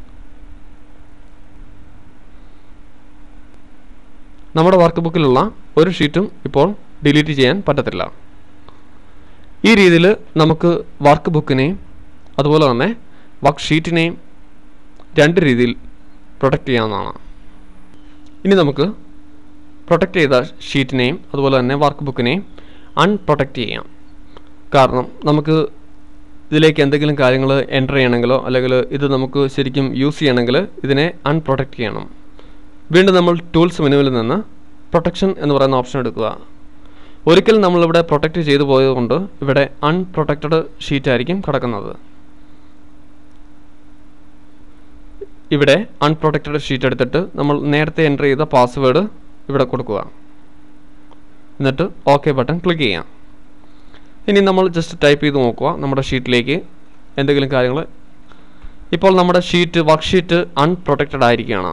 നമ്മുടെ വർക്ക് ബുക്കിലുള്ള ഒരു ഷീറ്റും ഇപ്പോൾ ഡിലീറ്റ് ചെയ്യാൻ പറ്റത്തില്ല ഈ രീതിയിൽ നമുക്ക് വർക്ക് ബുക്കിനെയും അതുപോലെ തന്നെ വർക്ക് ഷീറ്റിനെയും രണ്ട് രീതിയിൽ പ്രൊട്ടക്റ്റ് ചെയ്യാവുന്നതാണ് ഇനി നമുക്ക് പ്രൊട്ടക്റ്റ് ചെയ്ത ഷീറ്റിനെയും അതുപോലെ തന്നെ വർക്ക് ബുക്കിനെയും അൺപ്രൊട്ടക്റ്റ് ചെയ്യാം കാരണം നമുക്ക് ഇതിലേക്ക് എന്തെങ്കിലും കാര്യങ്ങൾ എൻ്റർ ചെയ്യണമെങ്കിലോ അല്ലെങ്കിൽ ഇത് നമുക്ക് ശരിക്കും യൂസ് ചെയ്യണമെങ്കിൽ ഇതിനെ അൺപ്രൊട്ടക്റ്റ് ചെയ്യണം വീണ്ടും നമ്മൾ ടൂൾസ് മെനുവിൽ നിന്ന് പ്രൊട്ടക്ഷൻ എന്ന് പറയുന്ന ഓപ്ഷൻ എടുക്കുക ഒരിക്കൽ നമ്മളിവിടെ പ്രൊട്ടക്റ്റ് ചെയ്തു പോയതുകൊണ്ട് ഇവിടെ അൺപ്രൊട്ടക്റ്റഡ് ഷീറ്റ് ആയിരിക്കും കിടക്കുന്നത് ഇവിടെ അൺപ്രൊട്ടക്റ്റഡ് ഷീറ്റ് എടുത്തിട്ട് നമ്മൾ നേരത്തെ എൻ്റർ ചെയ്ത പാസ്വേഡ് ഇവിടെ കൊടുക്കുക എന്നിട്ട് ഓക്കെ ബട്ടൺ ക്ലിക്ക് ചെയ്യാം ഇനി നമ്മൾ ജസ്റ്റ് ടൈപ്പ് ചെയ്ത് നോക്കുക നമ്മുടെ ഷീറ്റിലേക്ക് എന്തെങ്കിലും കാര്യങ്ങൾ ഇപ്പോൾ നമ്മുടെ ഷീറ്റ് വർക്ക് ഷീറ്റ് അൺപ്രൊട്ടക്റ്റഡ് ആയിരിക്കുകയാണ്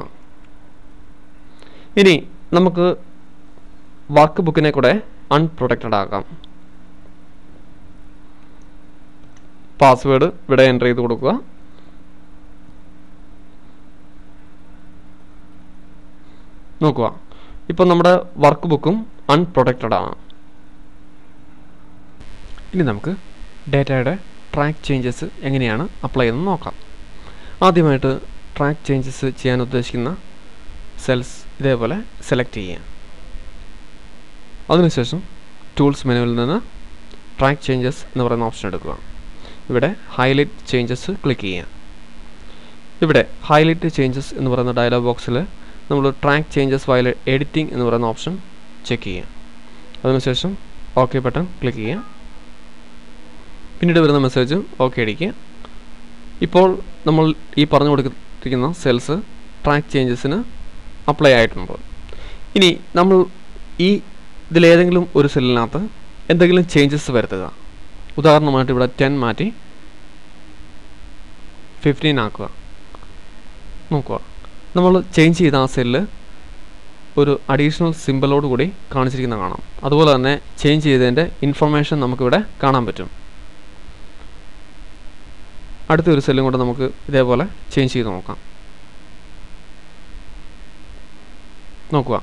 ഇനി നമുക്ക് വർക്ക് ബുക്കിനെ കൂടെ അൺപ്രൊട്ടക്റ്റഡ് ആക്കാം പാസ്വേഡ് ഇവിടെ എൻ്റർ ചെയ്ത് കൊടുക്കുക നോക്കുക ഇപ്പോൾ നമ്മുടെ വർക്ക് ബുക്കും അൺപ്രൊട്ടക്റ്റഡ് ആണ് ഇനി നമുക്ക് ഡേറ്റയുടെ ട്രാക്ക് ചേഞ്ചസ് എങ്ങനെയാണ് അപ്ലൈ ചെയ്യുന്നത് നോക്കാം ആദ്യമായിട്ട് ട്രാക്ക് ചേഞ്ചസ് ചെയ്യാൻ ഉദ്ദേശിക്കുന്ന സെൽസ് ഇതേപോലെ സെലക്ട് ചെയ്യുക അതിനുശേഷം ടൂൾസ് മെനുവിൽ നിന്ന് ട്രാക്ക് ചേഞ്ചസ് എന്ന് പറയുന്ന ഓപ്ഷൻ എടുക്കുക ഇവിടെ ഹൈലൈറ്റ് ചേഞ്ചസ് ക്ലിക്ക് ചെയ്യുക ഇവിടെ ഹൈലൈറ്റ് ചേഞ്ചസ് എന്ന് പറയുന്ന ഡയലോഗ് ബോക്സിൽ നമ്മൾ ട്രാക്ക് ചേഞ്ചസ് വയൽ എഡിറ്റിംഗ് എന്ന് പറയുന്ന ഓപ്ഷൻ ചെക്ക് ചെയ്യുക അതിനുശേഷം ഓക്കെ ബട്ടൺ ക്ലിക്ക് ചെയ്യുക പിന്നീട് വരുന്ന മെസ്സേജ് ഓക്കെ അടിക്കുക ഇപ്പോൾ നമ്മൾ ഈ പറഞ്ഞു കൊടുത്തിരിക്കുന്ന സെൽസ് ട്രാക്ക് ചേഞ്ചസിന് അപ്ലൈ ആയിട്ടുണ്ട് ഇനി നമ്മൾ ഈ ഇതിലേതെങ്കിലും ഒരു സെല്ലിനകത്ത് എന്തെങ്കിലും ചേഞ്ചസ് വരുത്തുക ഉദാഹരണമായിട്ട് ഇവിടെ ടെൻ മാറ്റി ഫിഫ്റ്റീൻ ആക്കുക നോക്കുക നമ്മൾ ചേഞ്ച് ചെയ്ത ആ സെല്ല് ഒരു അഡീഷണൽ സിമ്പിളോട് കൂടി കാണിച്ചിരിക്കുന്ന കാണാം അതുപോലെ തന്നെ ചേഞ്ച് ചെയ്തതിൻ്റെ ഇൻഫർമേഷൻ നമുക്കിവിടെ കാണാൻ പറ്റും അടുത്തൊരു സെല്ലും കൂടെ നമുക്ക് ഇതേപോലെ ചേഞ്ച് ചെയ്ത് നോക്കാം നോക്കുക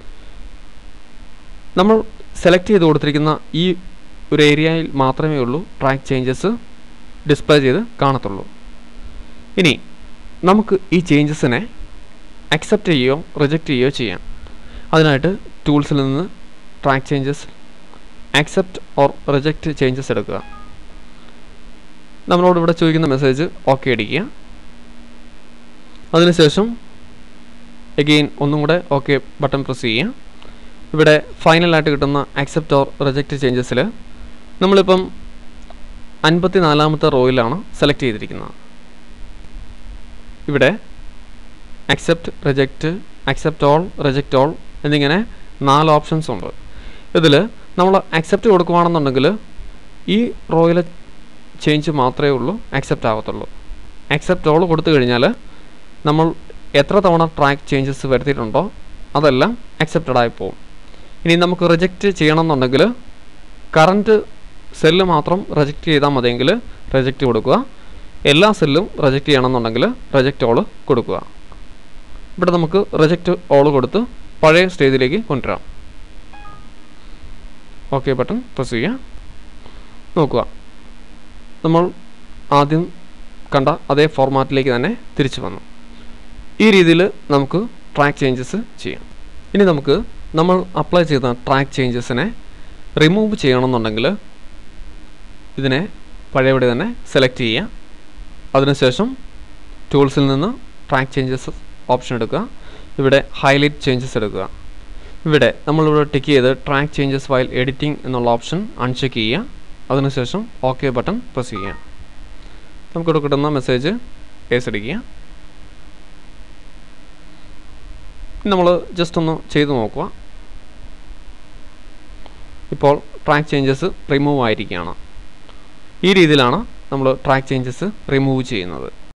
നമ്മൾ സെലക്ട് ചെയ്ത് കൊടുത്തിരിക്കുന്ന ഈ ഒരു ഏരിയയിൽ മാത്രമേ ഉള്ളൂ ട്രാക്ക് ചേഞ്ചസ് ഡിസ്പ്ലേ ചെയ്ത് കാണത്തുള്ളൂ ഇനി നമുക്ക് ഈ ചേഞ്ചസിനെ അക്സെപ്റ്റ് ചെയ്യുകയോ റിജക്റ്റ് ചെയ്യുകയോ ചെയ്യാം അതിനായിട്ട് ടൂൾസിൽ നിന്ന് track changes accept or reject changes എടുക്കുക നമ്മളോട് ഇവിടെ ചോദിക്കുന്ന മെസ്സേജ് ഓക്കെ അടിക്കുക അതിനുശേഷം എഗെയിൻ ഒന്നും കൂടെ ഓക്കെ ബട്ടൺ പ്രസ് ചെയ്യുക ഇവിടെ ഫൈനലായിട്ട് കിട്ടുന്ന ആക്സെപ്റ്റ് ഓർ റിജക്റ്റ് ചേഞ്ചസിൽ നമ്മളിപ്പം അൻപത്തി നാലാമത്തെ റോയിലാണ് സെലക്ട് ചെയ്തിരിക്കുന്നത് ഇവിടെ accept reject accept all reject all എന്നിങ്ങനെ നാല് ഓപ്ഷൻസ് ഉണ്ട് ഇതിൽ നമ്മൾ അക്സെപ്റ്റ് കൊടുക്കുകയാണെന്നുണ്ടെങ്കിൽ ഈ റോയിലെ ചേഞ്ച് മാത്രമേ ഉള്ളൂ അക്സെപ്റ്റ് ആകത്തുള്ളൂ അക്സെപ്റ്റ് ഓൾ കൊടുത്തു കഴിഞ്ഞാൽ നമ്മൾ എത്ര തവണ ട്രാക്ക് ചേഞ്ചസ് വരുത്തിയിട്ടുണ്ടോ അതെല്ലാം അക്സെപ്റ്റഡ് ആയി പോകും ഇനി നമുക്ക് റിജക്റ്റ് ചെയ്യണമെന്നുണ്ടെങ്കിൽ കറൻറ്റ് സെല്ല് മാത്രം റിജക്റ്റ് ചെയ്താൽ മതിയെങ്കിൽ റിജക്റ്റ് കൊടുക്കുക എല്ലാ സെല്ലും റിജക്റ്റ് ചെയ്യണമെന്നുണ്ടെങ്കിൽ റിജക്റ്റ് ഓൾ കൊടുക്കുക ഇവിടെ നമുക്ക് റിജക്റ്റ് ഓൾ കൊടുത്ത് പഴയ സ്റ്റേജിലേക്ക് കൊണ്ടുവരാം ഓക്കെ ബട്ടൺ പ്രസ് ചെയ്യുക നോക്കുക നമ്മൾ ആദ്യം കണ്ട അതേ ഫോർമാറ്റിലേക്ക് തന്നെ തിരിച്ചു വന്നു ഈ രീതിയിൽ നമുക്ക് ട്രാക്ക് ചേഞ്ചസ് ചെയ്യാം ഇനി നമുക്ക് നമ്മൾ അപ്ലൈ ചെയ്ത ട്രാക്ക് ചേഞ്ചസിനെ റിമൂവ് ചെയ്യണമെന്നുണ്ടെങ്കിൽ ഇതിനെ പഴയപടി തന്നെ സെലക്ട് ചെയ്യുക അതിനുശേഷം ടൂൾസിൽ നിന്ന് ട്രാക്ക് ചേഞ്ചസ് ഓപ്ഷൻ എടുക്കുക ഇവിടെ ഹൈലൈറ്റ് ചേഞ്ചസ് എടുക്കുക ഇവിടെ നമ്മളിവിടെ ടിക്ക് ചെയ്ത് ട്രാക്ക് ചേഞ്ചസ് വൈൽ എഡിറ്റിംഗ് എന്നുള്ള ഓപ്ഷൻ അൺചെക്ക് ചെയ്യുക അതിനുശേഷം ഓക്കെ ബട്ടൺ പ്രസ് ചെയ്യുക നമുക്കിവിടെ കിട്ടുന്ന മെസ്സേജ് കേസ് അടിക്കുക നമ്മൾ ജസ്റ്റ് ഒന്ന് ചെയ്തു നോക്കുക ഇപ്പോൾ ട്രാക്ക് ചേഞ്ചസ് റിമൂവ് ആയിരിക്കുകയാണ് ഈ രീതിയിലാണ് നമ്മൾ ട്രാക്ക് ചേഞ്ചസ് റിമൂവ് ചെയ്യുന്നത്